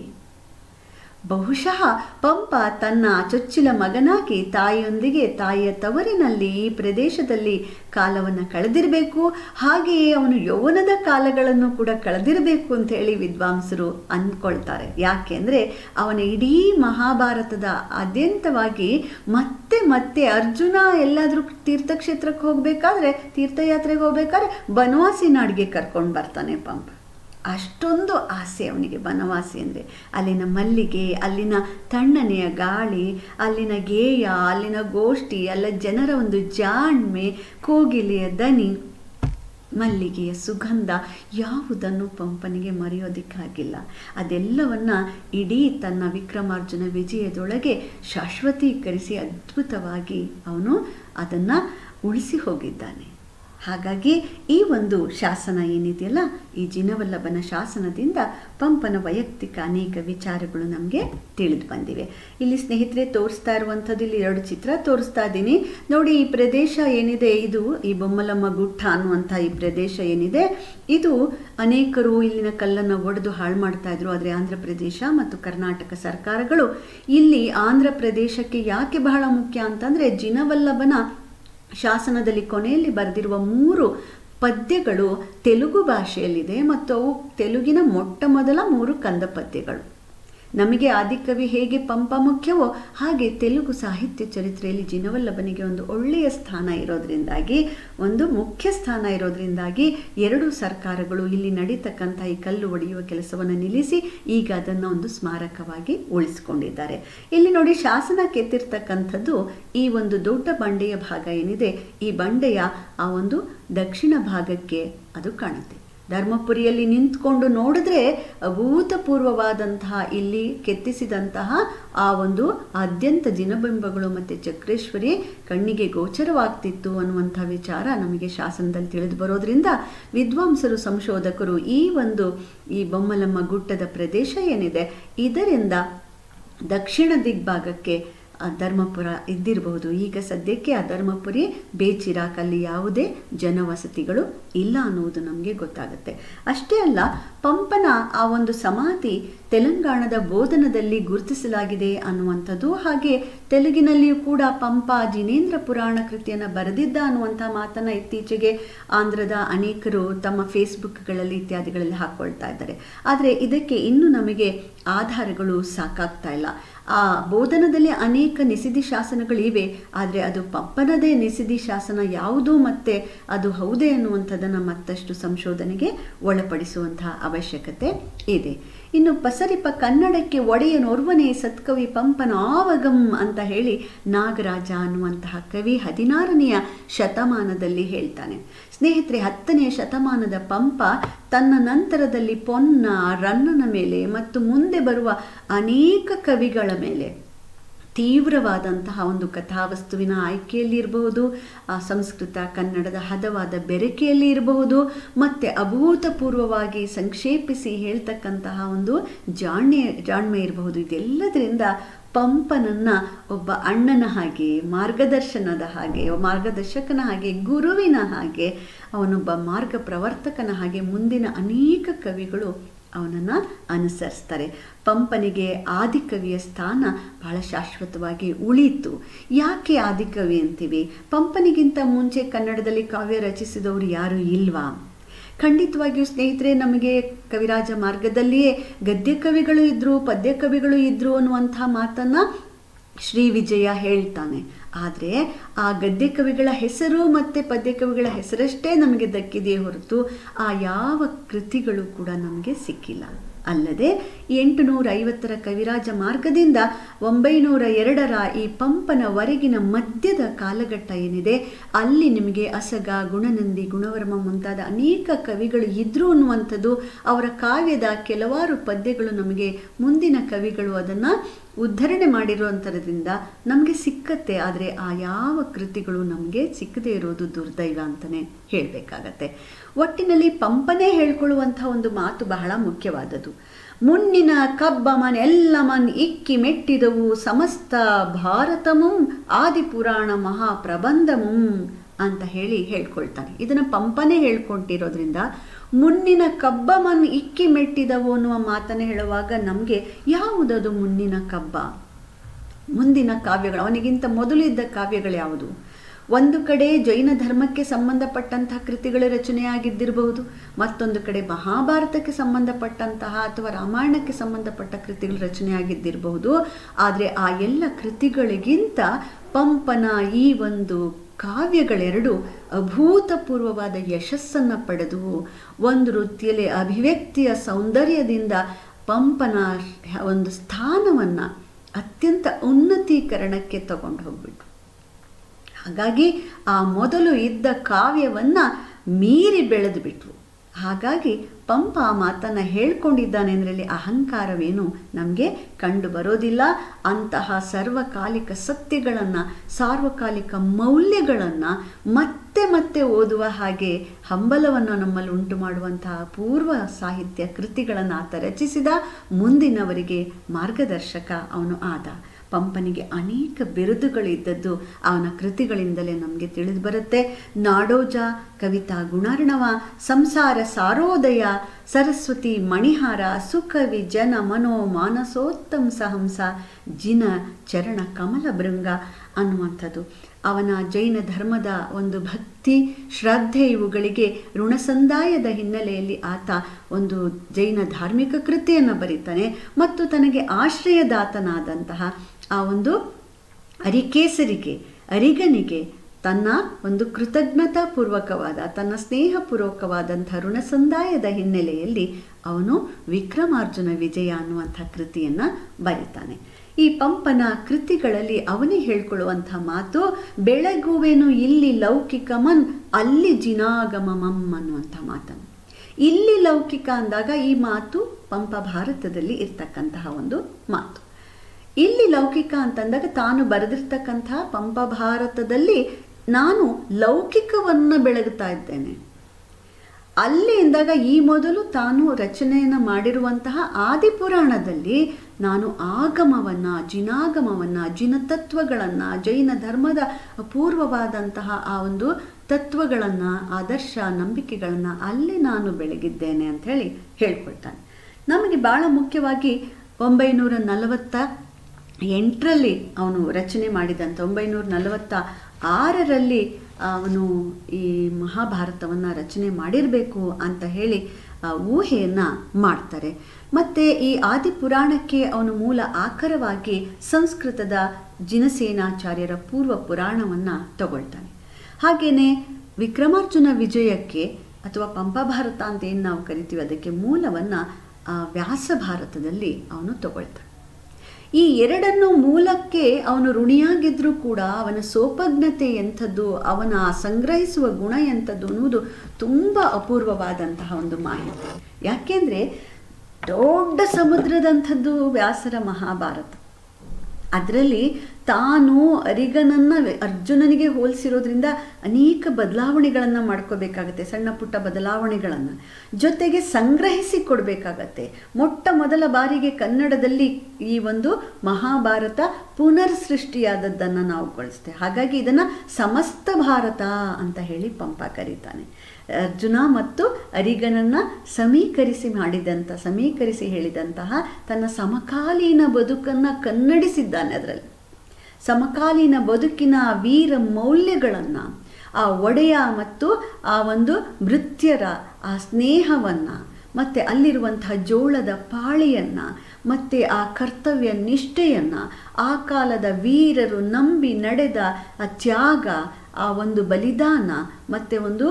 ಬಹುಶಃ ಪಂಪ ತನ್ನ ಚೊಚ್ಚಿಲ ಮಗನಾಗಿ ತಾಯಿಯೊಂದಿಗೆ ತಾಯಿಯ ತವರಿನಲ್ಲಿ ಈ ಪ್ರದೇಶದಲ್ಲಿ ಕಾಲವನ್ನು ಕಳೆದಿರಬೇಕು ಹಾಗೆಯೇ ಅವನು ಯೌವನದ ಕಾಲಗಳನ್ನು ಕೂಡ ಕಳೆದಿರಬೇಕು ಅಂತ ಹೇಳಿ ವಿದ್ವಾಂಸರು ಅಂದ್ಕೊಳ್ತಾರೆ ಯಾಕೆ ಅಂದರೆ ಅವನ ಇಡೀ ಮಹಾಭಾರತದ ಆದ್ಯಂತವಾಗಿ ಮತ್ತೆ ಮತ್ತೆ ಅರ್ಜುನ ಎಲ್ಲಾದರೂ ತೀರ್ಥಕ್ಷೇತ್ರಕ್ಕೆ ಹೋಗಬೇಕಾದ್ರೆ ತೀರ್ಥಯಾತ್ರೆಗೆ ಹೋಗ್ಬೇಕಾದ್ರೆ ಬನವಾಸಿ ನಾಡಿಗೆ ಕರ್ಕೊಂಡು ಬರ್ತಾನೆ ಪಂಪ ಅಷ್ಟೊಂದು ಆಸೆ ಅವನಿಗೆ ಬನವಾಸಿ ಅಂದರೆ ಅಲ್ಲಿನ ಮಲ್ಲಿಗೆ ಅಲ್ಲಿನ ತಣ್ಣನೆಯ ಗಾಳಿ ಅಲ್ಲಿನ ಗೇಯ ಅಲ್ಲಿನ ಗೋಷ್ಠಿ ಅಲ್ಲ ಜನರ ಒಂದು ಜಾಣ್ಮೆ ಕೋಗಿಲೆಯ ದನಿ ಮಲ್ಲಿಗೆಯ ಸುಗಂಧ ಯಾವುದನ್ನು ಪಂಪನಿಗೆ ಮರೆಯೋದಕ್ಕಾಗಿಲ್ಲ ಅದೆಲ್ಲವನ್ನ ಇಡೀ ತನ್ನ ವಿಕ್ರಮಾರ್ಜುನ ವಿಜಯದೊಳಗೆ ಶಾಶ್ವತೀಕರಿಸಿ ಅದ್ಭುತವಾಗಿ ಅವನು ಅದನ್ನು ಉಳಿಸಿ ಹೋಗಿದ್ದಾನೆ ಹಾಗಾಗಿ ಈ ಒಂದು ಶಾಸನ ಏನಿದೆಯಲ್ಲ ಈ ಜಿನವಲ್ಲಭನ ಶಾಸನದಿಂದ ಪಂಪನ ವೈಯಕ್ತಿಕ ಅನೇಕ ವಿಚಾರಗಳು ನಮಗೆ ತಿಳಿದು ಬಂದಿವೆ ಇಲ್ಲಿ ಸ್ನೇಹಿತರೆ ತೋರಿಸ್ತಾ ಇರುವಂಥದ್ದು ಇಲ್ಲಿ ಎರಡು ಚಿತ್ರ ತೋರಿಸ್ತಾ ಇದ್ದೀನಿ ನೋಡಿ ಈ ಪ್ರದೇಶ ಏನಿದೆ ಇದು ಈ ಬೊಮ್ಮಲಮ್ಮ ಗುಟ್ಟ ಅನ್ನುವಂಥ ಈ ಪ್ರದೇಶ ಏನಿದೆ ಇದು ಅನೇಕರು ಇಲ್ಲಿನ ಕಲ್ಲನ್ನು ಒಡೆದು ಹಾಳು ಮಾಡ್ತಾ ಇದ್ರು ಆದರೆ ಆಂಧ್ರ ಪ್ರದೇಶ ಮತ್ತು ಕರ್ನಾಟಕ ಸರ್ಕಾರಗಳು ಇಲ್ಲಿ ಆಂಧ್ರ ಪ್ರದೇಶಕ್ಕೆ ಯಾಕೆ ಬಹಳ ಮುಖ್ಯ ಅಂತಂದರೆ ಜಿನವಲ್ಲಭನ ಶಾಸನದಲ್ಲಿ ಕೊನೆಯಲ್ಲಿ ಬರೆದಿರುವ ಮೂರು ಪದ್ಯಗಳು ತೆಲುಗು ಭಾಷೆಯಲ್ಲಿದೆ ಮತ್ತು ಅವು ತೆಲುಗಿನ ಮೊಟ್ಟ ಮೊದಲ ಮೂರು ಕಂದ ಪದ್ಯಗಳು ನಮಗೆ ಆದಿಕವಿ ಹೇಗೆ ಪಂಪ ಮುಖ್ಯವೋ ಹಾಗೆ ತೆಲುಗು ಸಾಹಿತ್ಯ ಚರಿತ್ರೆಯಲ್ಲಿ ಜಿನವಲ್ಲಭನಿಗೆ ಒಂದು ಒಳ್ಳೆಯ ಸ್ಥಾನ ಇರೋದ್ರಿಂದಾಗಿ ಒಂದು ಮುಖ್ಯ ಸ್ಥಾನ ಇರೋದ್ರಿಂದಾಗಿ ಎರಡು ಸರ್ಕಾರಗಳು ಇಲ್ಲಿ ನಡೀತಕ್ಕಂಥ ಈ ಕಲ್ಲು ಒಡೆಯುವ ಕೆಲಸವನ್ನು ನಿಲ್ಲಿಸಿ ಈಗ ಅದನ್ನು ಒಂದು ಸ್ಮಾರಕವಾಗಿ ಉಳಿಸಿಕೊಂಡಿದ್ದಾರೆ ಇಲ್ಲಿ ನೋಡಿ ಶಾಸನ ಕೆತ್ತಿರ್ತಕ್ಕಂಥದ್ದು ಈ ಒಂದು ದೊಡ್ಡ ಬಂಡೆಯ ಭಾಗ ಏನಿದೆ ಈ ಬಂಡೆಯ ಆ ಒಂದು ದಕ್ಷಿಣ ಭಾಗಕ್ಕೆ ಅದು ಕಾಣುತ್ತೆ ಧರ್ಮಪುರಿಯಲ್ಲಿ ನಿಂತ್ಕೊಂಡು ನೋಡಿದ್ರೆ ಅಭೂತಪೂರ್ವವಾದಂತಹ ಇಲ್ಲಿ ಕೆತ್ತಿಸಿದಂತಹ ಆ ಒಂದು ಆದ್ಯಂತ ಜಿನಬಿಂಬಗಳು ಮತ್ತು ಚಕ್ರೇಶ್ವರಿ ಕಣ್ಣಿಗೆ ಗೋಚರವಾಗ್ತಿತ್ತು ಅನ್ನುವಂಥ ವಿಚಾರ ನಮಗೆ ಶಾಸನದಲ್ಲಿ ತಿಳಿದು ಬರೋದ್ರಿಂದ ವಿದ್ವಾಂಸರು ಸಂಶೋಧಕರು ಈ ಒಂದು ಈ ಬೊಮ್ಮಲಮ್ಮ ಗುಡ್ಡದ ಪ್ರದೇಶ ಏನಿದೆ ಇದರಿಂದ ದಕ್ಷಿಣ ದಿಗ್ಭಾಗಕ್ಕೆ ಆ ಧರ್ಮಪುರ ಇದ್ದಿರಬಹುದು ಈಗ ಸದ್ಯಕ್ಕೆ ಆ ಧರ್ಮಪುರಿ ಬೇಚಿರಾಕ್ ಅಲ್ಲಿ ಯಾವುದೇ ಜನವಸತಿಗಳು ಇಲ್ಲ ಅನ್ನುವುದು ನಮಗೆ ಗೊತ್ತಾಗುತ್ತೆ ಅಷ್ಟೇ ಅಲ್ಲ ಪಂಪನ ಆ ಒಂದು ಸಮಾಧಿ ತೆಲಂಗಾಣದ ಬೋಧನದಲ್ಲಿ ಗುರುತಿಸಲಾಗಿದೆ ಅನ್ನುವಂಥದ್ದು ಹಾಗೆ ತೆಲುಗಿನಲ್ಲಿಯೂ ಕೂಡ ಪಂಪ ಜಿನೇಂದ್ರ ಪುರಾಣ ಕೃತಿಯನ್ನು ಬರೆದಿದ್ದ ಅನ್ನುವಂಥ ಮಾತನ್ನು ಇತ್ತೀಚೆಗೆ ಆಂಧ್ರದ ಅನೇಕರು ತಮ್ಮ ಫೇಸ್ಬುಕ್ಗಳಲ್ಲಿ ಇತ್ಯಾದಿಗಳಲ್ಲಿ ಹಾಕ್ಕೊಳ್ತಾ ಇದ್ದಾರೆ ಆದರೆ ಇದಕ್ಕೆ ಇನ್ನೂ ನಮಗೆ ಆಧಾರಗಳು ಸಾಕಾಗ್ತಾ ಇಲ್ಲ ಆ ಬೋಧನದಲ್ಲಿ ಅನೇಕ ನಿಸಿದಿ ಶಾಸನಗಳು ಇವೆ ಆದರೆ ಅದು ಪಂಪನದೇ ನಿಸಿದಿ ಶಾಸನ ಯಾವುದು ಮತ್ತೆ ಅದು ಹೌದೇ ಅನ್ನುವಂಥದ್ದನ್ನು ಮತ್ತಷ್ಟು ಸಂಶೋಧನೆಗೆ ಒಳಪಡಿಸುವಂತಹ ಅವಶ್ಯಕತೆ ಇದೆ ಇನ್ನು ಪಸರಿಪ ಕನ್ನಡಕ್ಕೆ ಒಡೆಯನೋರ್ವನೇ ಸತ್ಕವಿ ಪಂಪನ ಆವಗಂ ಅಂತ ಹೇಳಿ ನಾಗರಾಜ ಅನ್ನುವಂತಹ ಕವಿ ಹದಿನಾರನೆಯ ಶತಮಾನದಲ್ಲಿ ಹೇಳ್ತಾನೆ ಸ್ನೇಹಿತರೆ ಹತ್ತನೆಯ ಶತಮಾನದ ಪಂಪ ತನ್ನ ನಂತರದಲ್ಲಿ ಪೊನ್ನ ರನ್ನನ ಮೇಲೆ ಮತ್ತು ಮುಂದೆ ಬರುವ ಅನೇಕ ಕವಿಗಳ ಮೇಲೆ ತೀವ್ರವಾದಂತಹ ಒಂದು ಕಥಾವಸ್ತುವಿನ ಆಯ್ಕೆಯಲ್ಲಿ ಇರಬಹುದು ಆ ಸಂಸ್ಕೃತ ಕನ್ನಡದ ಹದವಾದ ಬೆರಕೆಯಲ್ಲಿ ಇರಬಹುದು ಮತ್ತು ಅಭೂತಪೂರ್ವವಾಗಿ ಸಂಕ್ಷೇಪಿಸಿ ಹೇಳ್ತಕ್ಕಂತಹ ಒಂದು ಜಾಣ್ಯ ಜಾಣ್ಮೆ ಇರಬಹುದು ಇದೆಲ್ಲದರಿಂದ ಪಂಪನನ್ನ ಒಬ್ಬ ಅಣ್ಣನ ಹಾಗೆ ಮಾರ್ಗದರ್ಶನದ ಹಾಗೆ ಮಾರ್ಗದರ್ಶಕನ ಹಾಗೆ ಗುರುವಿನ ಹಾಗೆ ಅವನೊಬ್ಬ ಮಾರ್ಗ ಪ್ರವರ್ತಕನ ಹಾಗೆ ಮುಂದಿನ ಅನೇಕ ಕವಿಗಳು ಅವನನ್ನು ಅನುಸರಿಸ್ತಾರೆ ಪಂಪನಿಗೆ ಆದಿಕವಿಯ ಸ್ಥಾನ ಬಹಳ ಶಾಶ್ವತವಾಗಿ ಉಳೀತು ಯಾಕೆ ಆದಿಕವಿ ಅಂತೀವಿ ಪಂಪನಿಗಿಂತ ಮುಂಚೆ ಕನ್ನಡದಲ್ಲಿ ಕಾವ್ಯ ರಚಿಸಿದವರು ಯಾರು ಇಲ್ವಾ ಖಂಡಿತವಾಗಿಯೂ ಸ್ನೇಹಿತರೆ ನಮಗೆ ಕವಿರಾಜ ಮಾರ್ಗದಲ್ಲಿಯೇ ಗದ್ಯ ಕವಿಗಳು ಇದ್ದರು ಪದ್ಯ ಕವಿಗಳು ಇದ್ದರು ಅನ್ನುವಂಥ ಮಾತನ್ನು ಶ್ರೀ ವಿಜಯ ಹೇಳ್ತಾನೆ ಆದರೆ ಆ ಗದ್ಯ ಕವಿಗಳ ಹೆಸರು ಮತ್ತು ಪದ್ಯ ಕವಿಗಳ ಹೆಸರಷ್ಟೇ ನಮಗೆ ದಕ್ಕಿದೆಯೇ ಹೊರತು ಆ ಯಾವ ಕೃತಿಗಳು ಕೂಡ ನಮಗೆ ಸಿಕ್ಕಿಲ್ಲ ಅಲ್ಲದೆ ಎಂಟುನೂರ ಐವತ್ತರ ಕವಿರಾಜ ಮಾರ್ಗದಿಂದ ಒಂಬೈನೂರ ಎರಡರ ಈ ಪಂಪನವರೆಗಿನ ಮಧ್ಯದ ಕಾಲಘಟ್ಟ ಏನಿದೆ ಅಲ್ಲಿ ನಿಮಗೆ ಅಸಗ ಗುಣನಂದಿ ಗುಣವರ್ಮ ಮುಂತಾದ ಅನೇಕ ಕವಿಗಳು ಇದ್ರು ಅನ್ನುವಂಥದ್ದು ಅವರ ಕಾವ್ಯದ ಕೆಲವಾರು ಪದ್ಯಗಳು ನಮಗೆ ಮುಂದಿನ ಕವಿಗಳು ಅದನ್ನು ಉದ್ಧರಣೆ ಮಾಡಿರುವಂಥದ್ರಿಂದ ನಮಗೆ ಸಿಕ್ಕತ್ತೆ ಆದರೆ ಆ ಯಾವ ಕೃತಿಗಳು ನಮಗೆ ಸಿಕ್ಕದೇ ಇರೋದು ದುರ್ದೈವ ಅಂತಲೇ ಹೇಳಬೇಕಾಗತ್ತೆ ಒಟ್ಟಿನಲ್ಲಿ ಪಂಪನೇ ಹೇಳ್ಕೊಳ್ಳುವಂಥ ಒಂದು ಮಾತು ಬಹಳ ಮುಖ್ಯವಾದದ್ದು ಮುನ್ನಿನ ಕಬ್ಬಮನ್ ಎಲ್ಲಮನ್ ಇಕ್ಕಿ ಮೆಟ್ಟಿದವು ಸಮಸ್ತ ಭಾರತಮುಂ ಆದಿಪುರಾಣ ಮಹಾಪ್ರಬಂಧಮುಂ ಅಂತ ಹೇಳಿ ಹೇಳ್ಕೊಳ್ತಾನೆ ಇದನ್ನು ಪಂಪನೇ ಹೇಳ್ಕೊಂಡಿರೋದ್ರಿಂದ ಮುನ್ನಿನ ಕಬ್ಬಮನ್ ಇಕ್ಕಿ ಮೆಟ್ಟಿದವು ಅನ್ನುವ ಮಾತನ್ನು ಹೇಳುವಾಗ ನಮಗೆ ಯಾವುದದು ಮುನ್ನಿನ ಕಬ್ಬ ಮುಂದಿನ ಕಾವ್ಯಗಳು ಅವನಿಗಿಂತ ಮೊದಲಿದ್ದ ಕಾವ್ಯಗಳು ಯಾವುದು ಒಂದು ಕಡೆ ಜೈನ ಧರ್ಮಕ್ಕೆ ಸಂಬಂಧಪಟ್ಟಂತಹ ಕೃತಿಗಳ ರಚನೆಯಾಗಿದ್ದಿರಬಹುದು ಮತ್ತೊಂದು ಕಡೆ ಮಹಾಭಾರತಕ್ಕೆ ಸಂಬಂಧಪಟ್ಟಂತಹ ಅಥವಾ ರಾಮಾಯಣಕ್ಕೆ ಸಂಬಂಧಪಟ್ಟ ಕೃತಿಗಳ ರಚನೆಯಾಗಿದ್ದಿರಬಹುದು ಆದರೆ ಆ ಎಲ್ಲ ಕೃತಿಗಳಿಗಿಂತ ಪಂಪನ ಈ ಒಂದು ಕಾವ್ಯಗಳೆರಡು ಅಭೂತಪೂರ್ವವಾದ ಯಶಸ್ಸನ್ನು ಪಡೆದು ಒಂದು ವೃತ್ತಿಯಲ್ಲಿ ಅಭಿವ್ಯಕ್ತಿಯ ಸೌಂದರ್ಯದಿಂದ ಪಂಪನ ಒಂದು ಸ್ಥಾನವನ್ನು ಅತ್ಯಂತ ಉನ್ನತೀಕರಣಕ್ಕೆ ತಗೊಂಡು ಹೋಗ್ಬಿಟ್ಟು ಹಾಗಾಗಿ ಆ ಮೊದಲು ಇದ್ದ ಕಾವ್ಯವನ್ನು ಮೀರಿ ಬೆಳೆದು ಬಿಟ್ರು ಹಾಗಾಗಿ ಪಂಪ ಆ ಮಾತನ್ನು ಹೇಳ್ಕೊಂಡಿದ್ದಾನೆ ಅದರಲ್ಲಿ ಅಹಂಕಾರವೇನು ನಮಗೆ ಕಂಡು ಬರೋದಿಲ್ಲ ಅಂತಹ ಸರ್ವಕಾಲಿಕ ಸತ್ಯಗಳನ್ನು ಸಾರ್ವಕಾಲಿಕ ಮೌಲ್ಯಗಳನ್ನು ಮತ್ತೆ ಮತ್ತೆ ಓದುವ ಹಾಗೆ ಹಂಬಲವನ್ನು ನಮ್ಮಲ್ಲಿ ಉಂಟು ಮಾಡುವಂತಹ ಪೂರ್ವ ಸಾಹಿತ್ಯ ಕೃತಿಗಳನ್ನು ಆತ ರಚಿಸಿದ ಮುಂದಿನವರಿಗೆ ಮಾರ್ಗದರ್ಶಕ ಅವನು ಆದ ಪಂಪನಿಗೆ ಅನೇಕ ಬಿರುದುಗಳಿದ್ದದ್ದು ಅವನ ಕೃತಿಗಳಿಂದಲೇ ನಮಗೆ ತಿಳಿದು ಬರುತ್ತೆ ನಾಡೋಜ ಕವಿತಾ ಗುಣಾರ್ಣವ ಸಂಸಾರ ಸಾರೋದಯ ಸರಸ್ವತಿ ಮಣಿಹಾರ ಸುಕವಿ ಜನ ಮನೋ ಮಾನಸೋತ್ತಮ ಸಹಂಸ ಜಿನ ಚರಣ ಕಮಲ ಭೃಂಗ ಅನ್ನುವಂಥದ್ದು ಅವನ ಜೈನ ಧರ್ಮದ ಒಂದು ಭಕ್ತಿ ಶ್ರದ್ಧೆ ಇವುಗಳಿಗೆ ಋಣಸಂದಾಯದ ಹಿನ್ನೆಲೆಯಲ್ಲಿ ಆತ ಒಂದು ಜೈನ ಧಾರ್ಮಿಕ ಕೃತಿಯನ್ನು ಬರೀತಾನೆ ಮತ್ತು ತನಗೆ ಆಶ್ರಯದಾತನಾದಂತಹ ಆ ಒಂದು ಅರಿಕೇಸರಿಗೆ ಅರಿಗನಿಗೆ ತನ್ನ ಒಂದು ಕೃತಜ್ಞತಾಪೂರ್ವಕವಾದ ತನ್ನ ಸ್ನೇಹಪೂರ್ವಕವಾದಂಥ ಋಣಸಂದಾಯದ ಹಿನ್ನೆಲೆಯಲ್ಲಿ ಅವನು ವಿಕ್ರಮಾರ್ಜುನ ವಿಜಯ ಅನ್ನುವಂಥ ಕೃತಿಯನ್ನು ಬರೀತಾನೆ ಈ ಪಂಪನ ಕೃತಿಗಳಲ್ಲಿ ಅವನೇ ಹೇಳ್ಕೊಳ್ಳುವಂಥ ಮಾತು ಬೆಳಗುವೆನು ಇಲ್ಲಿ ಲೌಕಿಕಮನ್ ಅಲ್ಲಿ ಜಿನಾಗಮಮಂ ಅನ್ನುವಂಥ ಮಾತನ್ನು ಇಲ್ಲಿ ಲೌಕಿಕ ಅಂದಾಗ ಈ ಮಾತು ಪಂಪ ಭಾರತದಲ್ಲಿ ಇರ್ತಕ್ಕಂತಹ ಒಂದು ಮಾತು ಇಲ್ಲಿ ಲೌಕಿಕ ಅಂತಂದಾಗ ತಾನು ಬರೆದಿರ್ತಕ್ಕಂತಹ ಪಂಪ ಭಾರತದಲ್ಲಿ ನಾನು ಲೌಕಿಕವನ್ನು ಬೆಳಗುತ್ತಾ ಇದ್ದೇನೆ ಅಲ್ಲಿ ಎಂದಾಗ ಈ ಮೊದಲು ತಾನು ರಚನೆಯನ್ನು ಮಾಡಿರುವಂತಹ ಆದಿಪುರಾಣದಲ್ಲಿ ನಾನು ಆಗಮವನ್ನು ಜಿನಾಗಮವನ್ನು ಜಿನತತ್ವಗಳನ್ನು ಜೈನ ಧರ್ಮದ ಅಪೂರ್ವವಾದಂತಹ ಆ ಒಂದು ತತ್ವಗಳನ್ನು ಆದರ್ಶ ನಂಬಿಕೆಗಳನ್ನು ಅಲ್ಲಿ ನಾನು ಬೆಳಗಿದ್ದೇನೆ ಅಂತ ಹೇಳಿ ಹೇಳ್ಕೊಳ್ತಾನೆ ನಮಗೆ ಭಾಳ ಮುಖ್ಯವಾಗಿ ಒಂಬೈನೂರ ನಲವತ್ತ ಎಂಟರಲ್ಲಿ ಅವನು ರಚನೆ ಮಾಡಿದಂಥ ಒಂಬೈನೂರ ನಲವತ್ತ ಆರರಲ್ಲಿ ಅವನು ಈ ಮಹಾಭಾರತವನ್ನು ರಚನೆ ಮಾಡಿರಬೇಕು ಅಂತ ಹೇಳಿ ಊಹೆಯನ್ನು ಮಾಡ್ತಾರೆ ಮತ್ತು ಈ ಆದಿಪುರಾಣಕ್ಕೆ ಅವನು ಮೂಲ ಆಕರವಾಗಿ ಸಂಸ್ಕೃತದ ಜಿನಸೇನಾಚಾರ್ಯರ ಪೂರ್ವ ಪುರಾಣವನ್ನು ತಗೊಳ್ತಾನೆ ಹಾಗೆಯೇ ವಿಕ್ರಮಾರ್ಜುನ ವಿಜಯಕ್ಕೆ ಅಥವಾ ಪಂಪಭಾರತ ಅಂತ ಏನು ನಾವು ಕರಿತೀವಿ ಅದಕ್ಕೆ ಮೂಲವನ್ನು ವ್ಯಾಸ ಭಾರತದಲ್ಲಿ ಅವನು ತಗೊಳ್ತಾನೆ ಈ ಎರಡನ್ನು ಮೂಲಕ್ಕೆ ಅವನು ಋಣಿಯಾಗಿದ್ರೂ ಕೂಡ ಅವನ ಸೋಪಜ್ಞತೆ ಎಂಥದ್ದು ಅವನ ಸಂಗ್ರಹಿಸುವ ಗುಣ ಎಂಥದ್ದು ಅನ್ನುವುದು ತುಂಬ ಅಪೂರ್ವವಾದಂತಹ ಒಂದು ಮಾಹಿತಿ ಯಾಕೆಂದರೆ ದೊಡ್ಡ ಸಮುದ್ರದಂಥದ್ದು ವ್ಯಾಸರ ಮಹಾಭಾರತ ಅದರಲ್ಲಿ ತಾನು ಅರಿಗನನ್ನು ಅರ್ಜುನನಿಗೆ ಹೋಲಿಸಿರೋದ್ರಿಂದ ಅನೇಕ ಬದಲಾವಣೆಗಳನ್ನು ಮಾಡ್ಕೋಬೇಕಾಗತ್ತೆ ಸಣ್ಣ ಪುಟ್ಟ ಬದಲಾವಣೆಗಳನ್ನು ಜೊತೆಗೆ ಸಂಗ್ರಹಿಸಿ ಕೊಡಬೇಕಾಗತ್ತೆ ಮೊಟ್ಟ ಮೊದಲ ಬಾರಿಗೆ ಕನ್ನಡದಲ್ಲಿ ಈ ಒಂದು ಮಹಾಭಾರತ ಪುನರ್ ಸೃಷ್ಟಿಯಾದದ್ದನ್ನು ನಾವು ಗೊಳಿಸ್ತೇವೆ ಹಾಗಾಗಿ ಇದನ್ನು ಸಮಸ್ತ ಭಾರತ ಅಂತ ಹೇಳಿ ಪಂಪ ಕರೀತಾನೆ ಅರ್ಜುನ ಮತ್ತು ಅರಿಗನನ್ನು ಸಮೀಕರಿಸಿ ಮಾಡಿದಂಥ ಸಮೀಕರಿಸಿ ಹೇಳಿದಂತಹ ತನ್ನ ಸಮಕಾಲೀನ ಬದುಕನ್ನು ಕನ್ನಡಿಸಿದ್ದಾನೆ ಅದರಲ್ಲಿ ಸಮಕಾಲೀನ ಬದುಕಿನ ವೀರ ಮೌಲ್ಯಗಳನ್ನು ಆ ಒಡೆಯ ಮತ್ತು ಆ ಒಂದು ಭೃತ್ಯರ ಆ ಸ್ನೇಹವನ್ನು ಮತ್ತು ಅಲ್ಲಿರುವಂತಹ ಜೋಳದ ಪಾಳಿಯನ್ನು ಮತ್ತು ಆ ಕರ್ತವ್ಯ ನಿಷ್ಠೆಯನ್ನು ಆ ಕಾಲದ ವೀರರು ನಂಬಿ ನಡೆದ ಆ ತ್ಯಾಗ ಆ ಒಂದು ಬಲಿದಾನ ಮತ್ತು ಒಂದು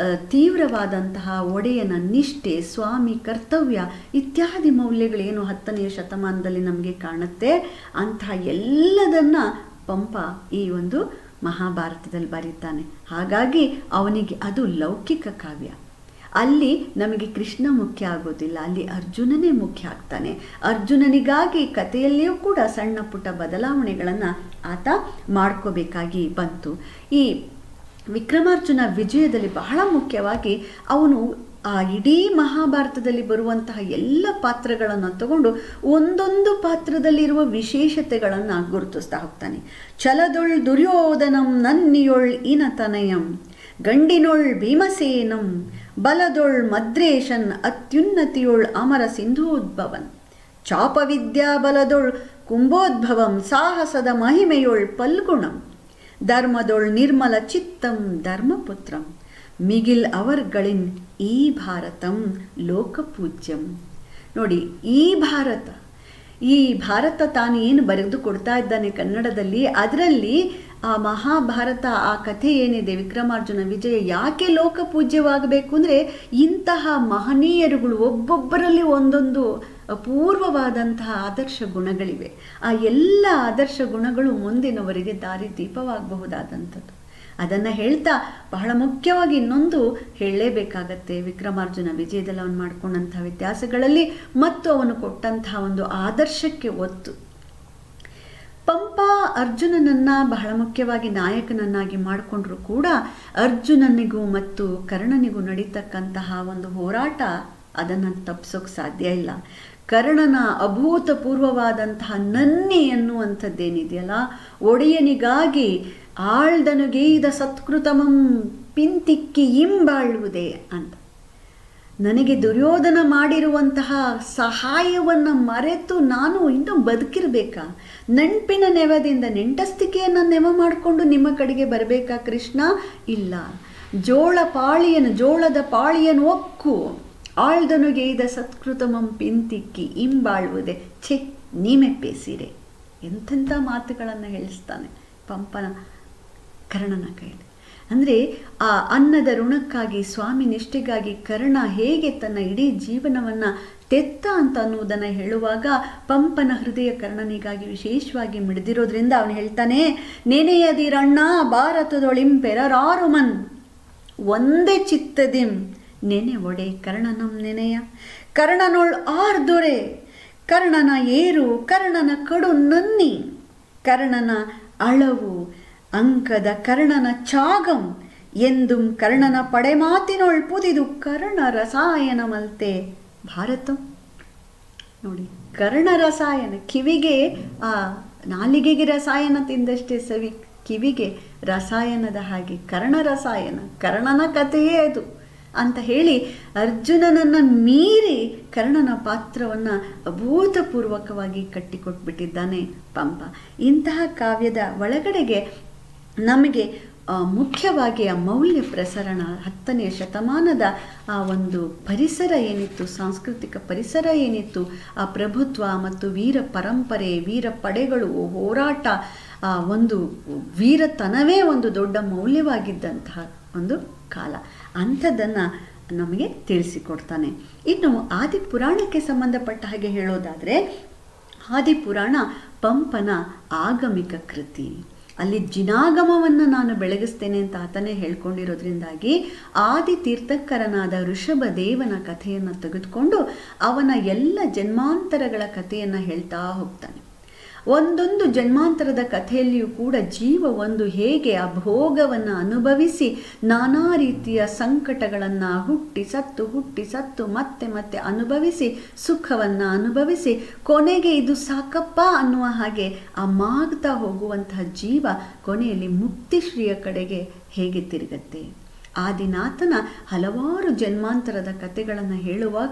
ತೀವ್ರವಾದಂತಹ ಒಡೆಯನ ನಿಷ್ಠೆ ಸ್ವಾಮಿ ಕರ್ತವ್ಯ ಇತ್ಯಾದಿ ಮೌಲ್ಯಗಳೇನು ಹತ್ತನೆಯ ಶತಮಾನದಲ್ಲಿ ನಮಗೆ ಕಾಣುತ್ತೆ ಅಂತಹ ಎಲ್ಲದನ್ನು ಪಂಪ ಈ ಒಂದು ಮಹಾಭಾರತದಲ್ಲಿ ಬರೀತಾನೆ ಹಾಗಾಗಿ ಅವನಿಗೆ ಅದು ಲೌಕಿಕ ಕಾವ್ಯ ಅಲ್ಲಿ ನಮಗೆ ಕೃಷ್ಣ ಮುಖ್ಯ ಆಗೋದಿಲ್ಲ ಅಲ್ಲಿ ಅರ್ಜುನನೇ ಮುಖ್ಯ ಆಗ್ತಾನೆ ಅರ್ಜುನನಿಗಾಗಿ ಕಥೆಯಲ್ಲಿಯೂ ಕೂಡ ಸಣ್ಣ ಪುಟ್ಟ ಬದಲಾವಣೆಗಳನ್ನು ಆತ ಮಾಡ್ಕೋಬೇಕಾಗಿ ಬಂತು ಈ ವಿಕ್ರಮಾರ್ಜುನ ವಿಜಯದಲ್ಲಿ ಬಹಳ ಮುಖ್ಯವಾಗಿ ಅವನು ಆ ಇಡೀ ಮಹಾಭಾರತದಲ್ಲಿ ಬರುವಂತಹ ಎಲ್ಲ ಪಾತ್ರಗಳನ್ನು ತಗೊಂಡು ಒಂದೊಂದು ಪಾತ್ರದಲ್ಲಿರುವ ವಿಶೇಷತೆಗಳನ್ನು ಗುರುತಿಸ್ತಾ ಹೋಗ್ತಾನೆ ಛಲದೊಳ್ ದುರ್ಯೋಧನಂ ನನ್ನಿಯೊಳ್ ಇನತನಯಂ ಗಂಡಿನೊಳ್ ಭೀಮಸೇನಂ ಬಲದೊಳ್ ಮದ್ರೇಶನ್ ಅತ್ಯುನ್ನತಿಯೊಳ್ ಅಮರ ಸಿಂಧೂದ್ಭವನ್ ಚಾಪವಿದ್ಯಾ ಬಲದೊಳ್ ಕುಂಭೋದ್ಭವಂ ಸಾಹಸದ ಮಹಿಮೆಯೊಳ್ ಪಲ್ಗುಣಂ ಧರ್ಮದೊಳ್ ನಿರ್ಮಲ ಚಿತ್ತಂ ಧರ್ಮಪುತ್ರಂ ಮಿಗಿಲ್ ಅವರ್ಗಳಿನ್ ಈ ಭಾರತಂ ಲೋಕಪೂಜ್ಯಂ ನೋಡಿ ಈ ಭಾರತ ಈ ಭಾರತ ತಾನು ಏನು ಬರೆದು ಕೊಡ್ತಾ ಇದ್ದಾನೆ ಕನ್ನಡದಲ್ಲಿ ಅದರಲ್ಲಿ ಆ ಮಹಾಭಾರತ ಆ ಕಥೆ ಏನಿದೆ ವಿಕ್ರಮಾರ್ಜುನ ವಿಜಯ ಯಾಕೆ ಲೋಕಪೂಜ್ಯವಾಗಬೇಕು ಅಂದರೆ ಇಂತಹ ಮಹನೀಯರುಗಳು ಒಬ್ಬೊಬ್ಬರಲ್ಲಿ ಒಂದೊಂದು ಅಪೂರ್ವವಾದಂತಹ ಆದರ್ಶ ಗುಣಗಳಿವೆ ಆ ಎಲ್ಲ ಆದರ್ಶ ಗುಣಗಳು ಮುಂದಿನವರಿಗೆ ದಾರಿ ದೀಪವಾಗಬಹುದಾದಂಥದ್ದು ಅದನ್ನು ಹೇಳ್ತಾ ಬಹಳ ಮುಖ್ಯವಾಗಿ ಇನ್ನೊಂದು ಹೇಳಲೇಬೇಕಾಗತ್ತೆ ವಿಕ್ರಮಾರ್ಜುನ ವಿಜಯದಲ್ಲಿ ಅವನು ಮಾಡಿಕೊಂಡಂತಹ ವ್ಯತ್ಯಾಸಗಳಲ್ಲಿ ಮತ್ತು ಅವನು ಕೊಟ್ಟಂತಹ ಒಂದು ಆದರ್ಶಕ್ಕೆ ಒತ್ತು ಪಂಪ ಅರ್ಜುನನನ್ನ ಬಹಳ ಮುಖ್ಯವಾಗಿ ನಾಯಕನನ್ನಾಗಿ ಮಾಡಿಕೊಂಡ್ರು ಕೂಡ ಅರ್ಜುನನಿಗೂ ಮತ್ತು ಕರ್ಣನಿಗೂ ನಡೀತಕ್ಕಂತಹ ಒಂದು ಹೋರಾಟ ಅದನ್ನು ತಪ್ಪಿಸೋಕೆ ಸಾಧ್ಯ ಇಲ್ಲ ಕರ್ಣನ ಅಭೂತಪೂರ್ವವಾದಂತಹ ನನ್ನಿ ಅನ್ನುವಂಥದ್ದೇನಿದೆಯಲ್ಲ ಒಡೆಯನಿಗಾಗಿ ಆಳ್ದನುಗೇಯ್ದ ಸತ್ಕೃತಮಂ ಪಿಂತಿಕ್ಕಿ ಇಂಬಾಳುವುದೇ ಅಂತ ನನಗೆ ದುರ್ಯೋಧನ ಮಾಡಿರುವಂತಹ ಸಹಾಯವನ್ನು ಮರೆತು ನಾನು ಇನ್ನೂ ಬದುಕಿರಬೇಕಾ ನೆನಪಿನ ನೆವದಿಂದ ನೆಂಟಸ್ತಿಕೆಯನ್ನು ನೆವ ಮಾಡಿಕೊಂಡು ನಿಮ್ಮ ಕಡೆಗೆ ಬರಬೇಕಾ ಕೃಷ್ಣ ಇಲ್ಲ ಜೋಳ ಪಾಳಿಯನು ಜೋಳದ ಪಾಳಿಯನು ಒಕ್ಕು ಆಳ್ದನುಗೆಯ್ದ ಸತ್ಕೃತಮಂ ಪಿಂತಿಕ್ಕಿ ಇಂಬಾಳುವುದೇ ಛೆ ನೀಮೆಪ್ಪೇಸಿರೆ ಎಂಥೆಂಥ ಮಾತುಗಳನ್ನು ಹೇಳಿಸ್ತಾನೆ ಪಂಪನ ಕರ್ಣನ ಕೈಲಿ ಅಂದರೆ ಆ ಅನ್ನದ ಋಣಕ್ಕಾಗಿ ಸ್ವಾಮಿ ನಿಷ್ಠೆಗಾಗಿ ಕರ್ಣ ಹೇಗೆ ತನ್ನ ಇಡೀ ಜೀವನವನ್ನು ತೆತ್ತ ಅಂತ ಅನ್ನುವುದನ್ನು ಹೇಳುವಾಗ ಪಂಪನ ಹೃದಯ ಕರ್ಣನಿಗಾಗಿ ವಿಶೇಷವಾಗಿ ಮಿಡಿದಿರೋದ್ರಿಂದ ಅವನು ಹೇಳ್ತಾನೆ ನೆನೆಯದಿರಣ್ಣ ಭಾರತದೊಳಿಂಪೆರರಾರುಮನ್ ಒಂದೇ ಚಿತ್ತದಿಂ ನೆನೆ ಒಡೆ ಕರ್ಣನಂ ನೆನೆಯ ಕರ್ಣನೊಳ್ ಆರ್ದೊರೆ ಕರ್ಣನ ಏರು ಕರ್ಣನ ಕಡು ನನ್ನಿ ಕರ್ಣನ ಅಳವು ಅಂಕದ ಕರ್ಣನ ಚಾಗಂ ಎಂದುಂ ಕರ್ಣನ ಪಡೆಮಾತಿನೊಳ್ ಪುದಿದು ಕರ್ಣ ರಸಾಯನ ಮಲ್ತೆ ಭಾರತಂ ನೋಡಿ ಕರ್ಣ ರಸಾಯನ ಕಿವಿಗೆ ಆ ನಾಲಿಗೆಗೆ ರಸಾಯನ ತಿಂದಷ್ಟೇ ಸವಿ ಕಿವಿಗೆ ರಸಾಯನದ ಹಾಗೆ ಕರ್ಣ ರಸಾಯನ ಕರ್ಣನ ಕಥೆಯೇ ಅದು ಅಂತ ಹೇಳಿ ಅರ್ಜುನನನ್ನು ಮೀರಿ ಕರ್ಣನ ಪಾತ್ರವನ್ನು ಅಭೂತಪೂರ್ವಕವಾಗಿ ಕಟ್ಟಿಕೊಟ್ಬಿಟ್ಟಿದ್ದಾನೆ ಪಂಪ ಇಂತಹ ಕಾವ್ಯದ ಒಳಗಡೆಗೆ ನಮಗೆ ಮುಖ್ಯವಾಗಿ ಆ ಮೌಲ್ಯ ಪ್ರಸರಣ ಹತ್ತನೆಯ ಶತಮಾನದ ಆ ಒಂದು ಪರಿಸರ ಏನಿತ್ತು ಸಾಂಸ್ಕೃತಿಕ ಪರಿಸರ ಏನಿತ್ತು ಆ ಪ್ರಭುತ್ವ ಮತ್ತು ವೀರ ಪರಂಪರೆ ವೀರ ಪಡೆಗಳು ಹೋರಾಟ ಆ ಒಂದು ವೀರತನವೇ ಒಂದು ದೊಡ್ಡ ಮೌಲ್ಯವಾಗಿದ್ದಂತಹ ಒಂದು ಕಾಲ ಅಂಥದ್ದನ್ನು ನಮಗೆ ತಿಳಿಸಿಕೊಡ್ತಾನೆ ಇನ್ನು ಆದಿಪುರಾಣಕ್ಕೆ ಸಂಬಂಧಪಟ್ಟ ಹಾಗೆ ಹೇಳೋದಾದರೆ ಆದಿಪುರಾಣ ಪಂಪನ ಆಗಮಿಕ ಕೃತಿ ಅಲ್ಲಿ ಜಿನಾಗಮವನ್ನು ನಾನು ಬೆಳಗಿಸ್ತೇನೆ ಅಂತ ಆತನೇ ಹೇಳ್ಕೊಂಡಿರೋದ್ರಿಂದಾಗಿ ಆದಿ ತೀರ್ಥಂಕರನಾದ ಋಷಭ ದೇವನ ಕಥೆಯನ್ನು ತೆಗೆದುಕೊಂಡು ಅವನ ಎಲ್ಲ ಜನ್ಮಾಂತರಗಳ ಕಥೆಯನ್ನು ಹೇಳ್ತಾ ಹೋಗ್ತಾನೆ ಒಂದೊಂದು ಜನ್ಮಾಂತರದ ಕಥೆಯಲ್ಲಿಯೂ ಕೂಡ ಜೀವ ಒಂದು ಹೇಗೆ ಆ ಭೋಗವನ್ನು ಅನುಭವಿಸಿ ನಾನಾ ರೀತಿಯ ಸಂಕಟಗಳನ್ನು ಹುಟ್ಟಿ ಸತ್ತು ಹುಟ್ಟಿ ಸತ್ತು ಮತ್ತೆ ಮತ್ತೆ ಅನುಭವಿಸಿ ಸುಖವನ್ನು ಅನುಭವಿಸಿ ಕೊನೆಗೆ ಇದು ಸಾಕಪ್ಪ ಅನ್ನುವ ಹಾಗೆ ಆ ಮಾಗ್ತಾ ಹೋಗುವಂತಹ ಜೀವ ಕೊನೆಯಲ್ಲಿ ಮುಕ್ತಿಶ್ರೀಯ ಕಡೆಗೆ ಹೇಗೆ ತಿರುಗತ್ತೆ ಆದಿನಾಥನ ಹಲವಾರು ಜನ್ಮಾಂತರದ ಕಥೆಗಳನ್ನು ಹೇಳುವಾಗ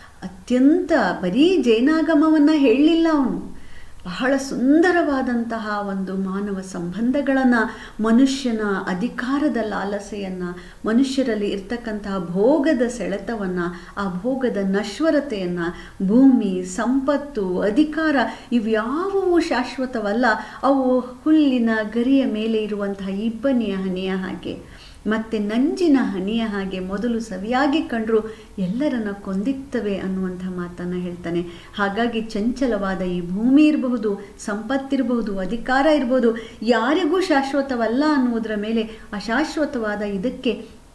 ಅತ್ಯಂತ ಬರೀ ಜೈನಾಗಮವನ್ನು ಹೇಳಲಿಲ್ಲ ಅವನು ಬಹಳ ಸುಂದರವಾದಂತಹ ಒಂದು ಮಾನವ ಸಂಬಂಧಗಳನ್ನು ಮನುಷ್ಯನ ಅಧಿಕಾರದ ಲಾಲಸೆಯನ್ನು ಮನುಷ್ಯರಲ್ಲಿ ಇರ್ತಕ್ಕಂತಹ ಭೋಗದ ಸೆಳೆತವನ್ನು ಆ ಭೋಗದ ನಶ್ವರತೆಯನ್ನು ಭೂಮಿ ಸಂಪತ್ತು ಅಧಿಕಾರ ಇವ್ಯಾವುವು ಶಾಶ್ವತವಲ್ಲ ಅವು ಹುಲ್ಲಿನ ಗರಿಯ ಮೇಲೆ ಇರುವಂತಹ ಇಬ್ಬನಿಯ ಹನಿಯ ಹಾಗೆ ಮತ್ತು ನಂಜಿನ ಹನಿಯ ಹಾಗೆ ಮೊದಲು ಸವಿಯಾಗಿ ಕಂಡರೂ ಎಲ್ಲರನ್ನ ಕೊಂದಿಕ್ತವೆ ಅನ್ನುವಂಥ ಮಾತನ್ನು ಹೇಳ್ತಾನೆ ಹಾಗಾಗಿ ಚಂಚಲವಾದ ಈ ಭೂಮಿ ಇರಬಹುದು ಸಂಪತ್ತಿರಬಹುದು ಅಧಿಕಾರ ಇರಬಹುದು ಯಾರಿಗೂ ಶಾಶ್ವತವಲ್ಲ ಅನ್ನುವುದರ ಮೇಲೆ ಅಶಾಶ್ವತವಾದ ಇದಕ್ಕೆ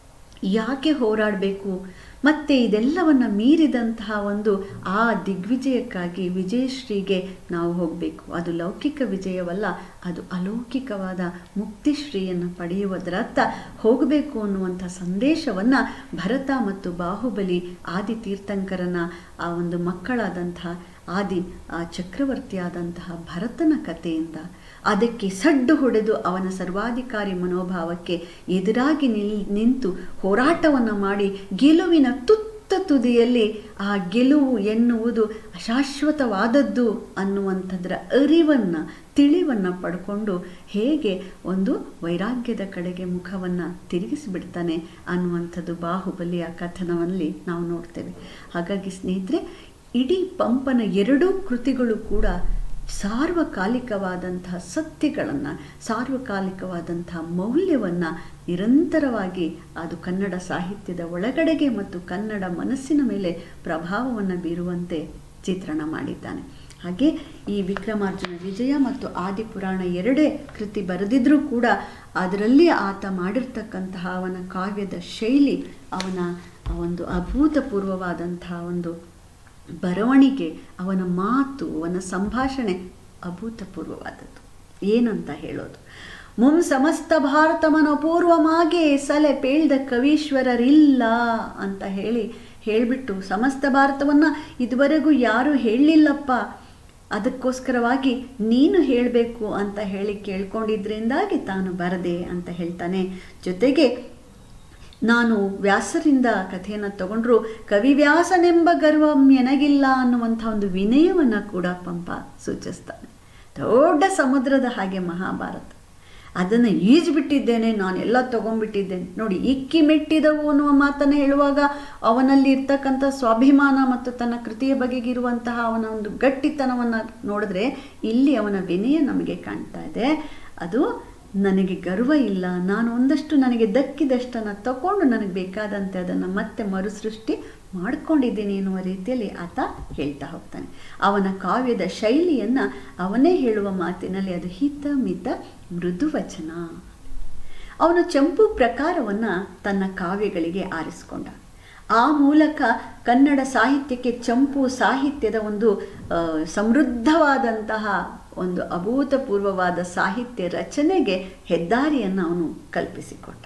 ಯಾಕೆ ಹೋರಾಡಬೇಕು ಮತ್ತು ಇದೆಲ್ಲವನ್ನು ಮೀರಿದಂತಹ ಒಂದು ಆ ದಿಗ್ವಿಜಯಕ್ಕಾಗಿ ವಿಜಯಶ್ರೀಗೆ ನಾವು ಹೋಗಬೇಕು ಅದು ಲೌಕಿಕ ವಿಜಯವಲ್ಲ ಅದು ಅಲೌಕಿಕವಾದ ಮುಕ್ತಿಶ್ರೀಯನ್ನು ಪಡೆಯುವುದರತ್ತ ಹೋಗಬೇಕು ಅನ್ನುವಂಥ ಸಂದೇಶವನ್ನು ಭರತ ಮತ್ತು ಬಾಹುಬಲಿ ಆದಿ ತೀರ್ಥಂಕರನ ಆ ಒಂದು ಮಕ್ಕಳಾದಂಥ ಆದಿ ಆ ಚಕ್ರವರ್ತಿಯಾದಂತಹ ಭರತನ ಕಥೆಯಿಂದ ಅದಕ್ಕೆ ಸಡ್ಡು ಹೊಡೆದು ಅವನ ಸರ್ವಾಧಿಕಾರಿ ಮನೋಭಾವಕ್ಕೆ ಎದುರಾಗಿ ನಿಲ್ ನಿಂತು ಹೋರಾಟವನ್ನು ಮಾಡಿ ಗೆಲುವಿನ ತುತ್ತ ತುದಿಯಲ್ಲಿ ಆ ಗೆಲುವು ಎನ್ನುವುದು ಅಶಾಶ್ವತವಾದದ್ದು ಅನ್ನುವಂಥದ್ರ ಅರಿವನ್ನು ತಿಳಿವನ್ನು ಪಡ್ಕೊಂಡು ಹೇಗೆ ಒಂದು ವೈರಾಗ್ಯದ ಕಡೆಗೆ ಮುಖವನ್ನು ತಿರುಗಿಸಿಬಿಡ್ತಾನೆ ಅನ್ನುವಂಥದ್ದು ಬಾಹುಬಲಿಯ ಕಥನದಲ್ಲಿ ನಾವು ನೋಡ್ತೇವೆ ಹಾಗಾಗಿ ಸ್ನೇಹಿತರೆ ಇಡೀ ಪಂಪನ ಎರಡೂ ಕೃತಿಗಳು ಕೂಡ ಸಾರ್ವಕಾಲಿಕವಾದಂತಹ ಸತ್ಯಗಳನ್ನು ಸಾರ್ವಕಾಲಿಕವಾದಂತಹ ಮೌಲ್ಯವನ್ನು ನಿರಂತರವಾಗಿ ಅದು ಕನ್ನಡ ಸಾಹಿತ್ಯದ ಒಳಗಡೆಗೆ ಮತ್ತು ಕನ್ನಡ ಮನಸ್ಸಿನ ಮೇಲೆ ಪ್ರಭಾವವನ್ನು ಬೀರುವಂತೆ ಚಿತ್ರಣ ಮಾಡಿದ್ದಾನೆ ಹಾಗೆ ಈ ವಿಕ್ರಮಾರ್ಜುನ ವಿಜಯ ಮತ್ತು ಆದಿಪುರಾಣ ಎರಡೇ ಕೃತಿ ಬರೆದಿದ್ರೂ ಕೂಡ ಅದರಲ್ಲಿ ಆತ ಮಾಡಿರ್ತಕ್ಕಂತಹ ಅವನ ಕಾವ್ಯದ ಶೈಲಿ ಅವನ ಒಂದು ಅಭೂತಪೂರ್ವವಾದಂತಹ ಒಂದು ಬರವಣಿಗೆ ಅವನ ಮಾತು ಅವನ ಸಂಭಾಷಣೆ ಅಭೂತಪೂರ್ವವಾದದ್ದು ಏನಂತ ಹೇಳೋದು ಮುಂ ಸಮಸ್ತ ಭಾರತಮನ ಪೂರ್ವಮಾಗೆ ಸಲೆ ಪೇಳ್ದ ಕವೀಶ್ವರರಿಲ್ಲ ಅಂತ ಹೇಳಿ ಹೇಳಿಬಿಟ್ಟು ಸಮಸ್ತ ಭಾರತವನ್ನು ಇದುವರೆಗೂ ಯಾರೂ ಹೇಳಲಿಲ್ಲಪ್ಪ ಅದಕ್ಕೋಸ್ಕರವಾಗಿ ನೀನು ಹೇಳಬೇಕು ಅಂತ ಹೇಳಿ ಕೇಳ್ಕೊಂಡಿದ್ರಿಂದಾಗಿ ತಾನು ಬರದೆ ಅಂತ ಹೇಳ್ತಾನೆ ಜೊತೆಗೆ ನಾನು ವ್ಯಾಸರಿಂದ ಕಥೆಯನ್ನು ತಗೊಂಡ್ರು ಕವಿವ್ಯಾಸನೆಂಬ ಗರ್ವಂ ಎನಗಿಲ್ಲ ಅನ್ನುವಂಥ ಒಂದು ವಿನಯವನ್ನು ಕೂಡ ಪಂಪ ಸೂಚಿಸ್ತಾನೆ ದೊಡ್ಡ ಸಮುದ್ರದ ಹಾಗೆ ಮಹಾಭಾರತ ಅದನ್ನು ಈಜ್ಬಿಟ್ಟಿದ್ದೇನೆ ನಾನೆಲ್ಲ ತಗೊಂಡ್ಬಿಟ್ಟಿದ್ದೇನೆ ನೋಡಿ ಇಕ್ಕಿ ಮೆಟ್ಟಿದವು ಅನ್ನುವ ಮಾತನ್ನು ಹೇಳುವಾಗ ಅವನಲ್ಲಿ ಇರ್ತಕ್ಕಂಥ ಸ್ವಾಭಿಮಾನ ಮತ್ತು ತನ್ನ ಕೃತಿಯ ಬಗೆಗಿರುವಂತಹ ಅವನ ಒಂದು ಗಟ್ಟಿತನವನ್ನು ನೋಡಿದ್ರೆ ಇಲ್ಲಿ ಅವನ ವಿನಯ ನಮಗೆ ಕಾಣ್ತಾ ಇದೆ ಅದು ನನಗೆ ಗರ್ವ ಇಲ್ಲ ನಾನು ಒಂದಷ್ಟು ನನಗೆ ದಕ್ಕಿದಷ್ಟನ್ನು ತಗೊಂಡು ನನಗೆ ಬೇಕಾದಂತೆ ಅದನ್ನು ಮತ್ತೆ ಮರುಸೃಷ್ಟಿ ಮಾಡ್ಕೊಂಡಿದ್ದೀನಿ ಎನ್ನುವ ರೀತಿಯಲ್ಲಿ ಆತ ಹೇಳ್ತಾ ಹೋಗ್ತಾನೆ ಅವನ ಕಾವ್ಯದ ಶೈಲಿಯನ್ನು ಅವನೇ ಹೇಳುವ ಮಾತಿನಲ್ಲಿ ಅದು ಹಿತ ಮಿತ ಮೃದು ವಚನ ಅವನು ಚಂಪು ಪ್ರಕಾರವನ್ನು ತನ್ನ ಕಾವ್ಯಗಳಿಗೆ ಆರಿಸಿಕೊಂಡ ಆ ಮೂಲಕ ಕನ್ನಡ ಸಾಹಿತ್ಯಕ್ಕೆ ಚಂಪು ಸಾಹಿತ್ಯದ ಒಂದು ಸಮೃದ್ಧವಾದಂತಹ ಒಂದು ಅಭೂತಪೂರ್ವವಾದ ಸಾಹಿತ್ಯ ರಚನೆಗೆ ಹೆದ್ದಾರಿಯನ್ನು ಅವನು ಕಲ್ಪಿಸಿಕೊಟ್ಟ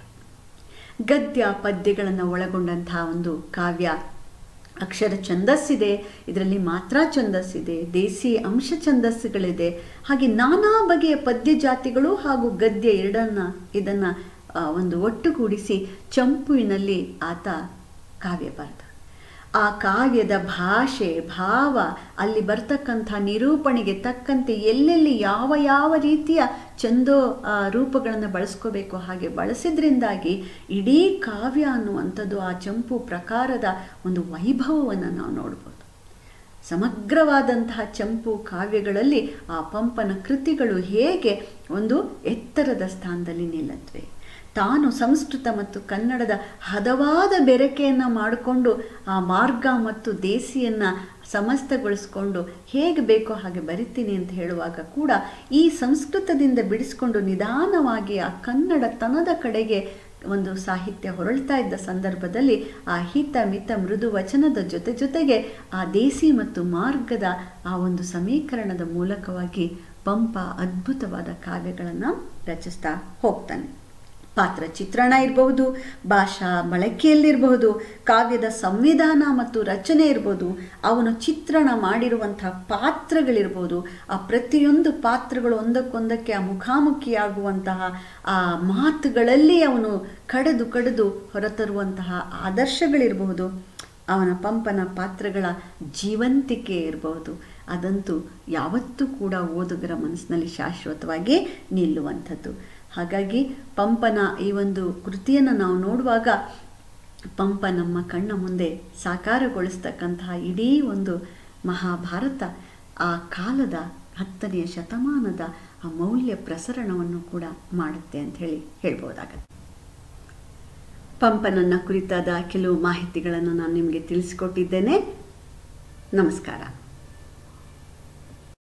ಗದ್ಯ ಪದ್ಯಗಳನ್ನು ಒಳಗೊಂಡಂತಹ ಒಂದು ಕಾವ್ಯ ಅಕ್ಷರ ಛಂದಸ್ಸಿದೆ ಇದರಲ್ಲಿ ಮಾತ್ರ ಛಂದಸ್ಸಿದೆ ದೇಸಿ ಅಂಶ ಛಂದಸ್ಸುಗಳಿದೆ ಹಾಗೆ ನಾನಾ ಬಗೆಯ ಪದ್ಯ ಜಾತಿಗಳು ಹಾಗೂ ಗದ್ಯ ಎರಡನ್ನ ಇದನ್ನು ಒಂದು ಒಟ್ಟುಗೂಡಿಸಿ ಚಂಪುವಿನಲ್ಲಿ ಆತ ಕಾವ್ಯ ಬರೆದ ಆ ಕಾವ್ಯದ ಭಾಷೆ ಭಾವ ಅಲ್ಲಿ ಬರ್ತಕ್ಕಂಥ ನಿರೂಪಣೆಗೆ ತಕ್ಕಂತೆ ಎಲ್ಲೆಲ್ಲಿ ಯಾವ ಯಾವ ರೀತಿಯ ಚಂದೋ ರೂಪಗಳನ್ನು ಬಳಸ್ಕೋಬೇಕು ಹಾಗೆ ಬಳಸಿದ್ರಿಂದಾಗಿ ಇಡೀ ಕಾವ್ಯ ಅನ್ನುವಂಥದ್ದು ಆ ಚಂಪು ಪ್ರಕಾರದ ಒಂದು ವೈಭವವನ್ನು ನಾವು ನೋಡ್ಬೋದು ಸಮಗ್ರವಾದಂತಹ ಚಂಪು ಕಾವ್ಯಗಳಲ್ಲಿ ಆ ಪಂಪನ ಕೃತಿಗಳು ಹೇಗೆ ಒಂದು ಎತ್ತರದ ಸ್ಥಾನದಲ್ಲಿ ನಿಲ್ಲತ್ವೆ ತಾನು ಸಂಸ್ಕೃತ ಮತ್ತು ಕನ್ನಡದ ಹದವಾದ ಬೆರಕೆಯನ್ನು ಮಾಡಿಕೊಂಡು ಆ ಮಾರ್ಗ ಮತ್ತು ದೇಸಿಯನ್ನು ಸಮಸ್ತಗೊಳಿಸ್ಕೊಂಡು ಹೇಗೆ ಬೇಕೋ ಹಾಗೆ ಬರಿತೀನಿ ಅಂತ ಹೇಳುವಾಗ ಕೂಡ ಈ ಸಂಸ್ಕೃತದಿಂದ ಬಿಡಿಸ್ಕೊಂಡು ನಿಧಾನವಾಗಿ ಆ ಕನ್ನಡತನದ ಕಡೆಗೆ ಒಂದು ಸಾಹಿತ್ಯ ಹೊರಳ್ತಾ ಇದ್ದ ಸಂದರ್ಭದಲ್ಲಿ ಆ ಹಿತ ಮಿತ ಮೃದು ವಚನದ ಜೊತೆ ಜೊತೆಗೆ ಆ ದೇಸಿ ಮತ್ತು ಮಾರ್ಗದ ಆ ಒಂದು ಸಮೀಕರಣದ ಮೂಲಕವಾಗಿ ಪಂಪ ಅದ್ಭುತವಾದ ಕಾವ್ಯಗಳನ್ನು ರಚಿಸ್ತಾ ಹೋಗ್ತಾನೆ ಪಾತ್ರ ಚಿತ್ರಣ ಇರಬಹುದು ಭಾಷಾ ಬಳಕೆಯಲ್ಲಿರಬಹುದು ಕಾವ್ಯದ ಸಂವಿಧಾನ ಮತ್ತು ರಚನೆ ಇರ್ಬೋದು ಅವನು ಚಿತ್ರಣ ಮಾಡಿರುವಂತಹ ಪಾತ್ರಗಳಿರ್ಬೋದು ಆ ಪ್ರತಿಯೊಂದು ಪಾತ್ರಗಳು ಒಂದಕ್ಕೊಂದಕ್ಕೆ ಆ ಮುಖಾಮುಖಿಯಾಗುವಂತಹ ಆ ಮಾತುಗಳಲ್ಲಿ ಅವನು ಕಡೆದು ಕಡೆದು ಹೊರತರುವಂತಹ ಆದರ್ಶಗಳಿರಬಹುದು ಅವನ ಪಂಪನ ಪಾತ್ರಗಳ ಜೀವಂತಿಕೆ ಇರಬಹುದು ಅದಂತೂ ಯಾವತ್ತೂ ಕೂಡ ಓದುಗರ ಮನಸ್ಸಿನಲ್ಲಿ ಶಾಶ್ವತವಾಗಿ ನಿಲ್ಲುವಂಥದ್ದು ಹಾಗಾಗಿ ಪಂಪನ ಈ ಒಂದು ಕೃತಿಯನ್ನು ನಾವು ನೋಡುವಾಗ ಪಂಪ ನಮ್ಮ ಕಣ್ಣ ಮುಂದೆ ಸಾಕಾರಗೊಳಿಸ್ತಕ್ಕಂತಹ ಇಡೀ ಒಂದು ಮಹಾಭಾರತ ಆ ಕಾಲದ ಹತ್ತನೆಯ ಶತಮಾನದ ಆ ಮೌಲ್ಯ ಪ್ರಸರಣವನ್ನು ಕೂಡ ಮಾಡುತ್ತೆ ಅಂತ ಹೇಳಿ ಹೇಳ್ಬೋದಾಗತ್ತೆ ಪಂಪನನ್ನ ಕುರಿತಾದ ಕೆಲವು ಮಾಹಿತಿಗಳನ್ನು ನಾನು ನಿಮಗೆ ತಿಳಿಸಿಕೊಟ್ಟಿದ್ದೇನೆ ನಮಸ್ಕಾರ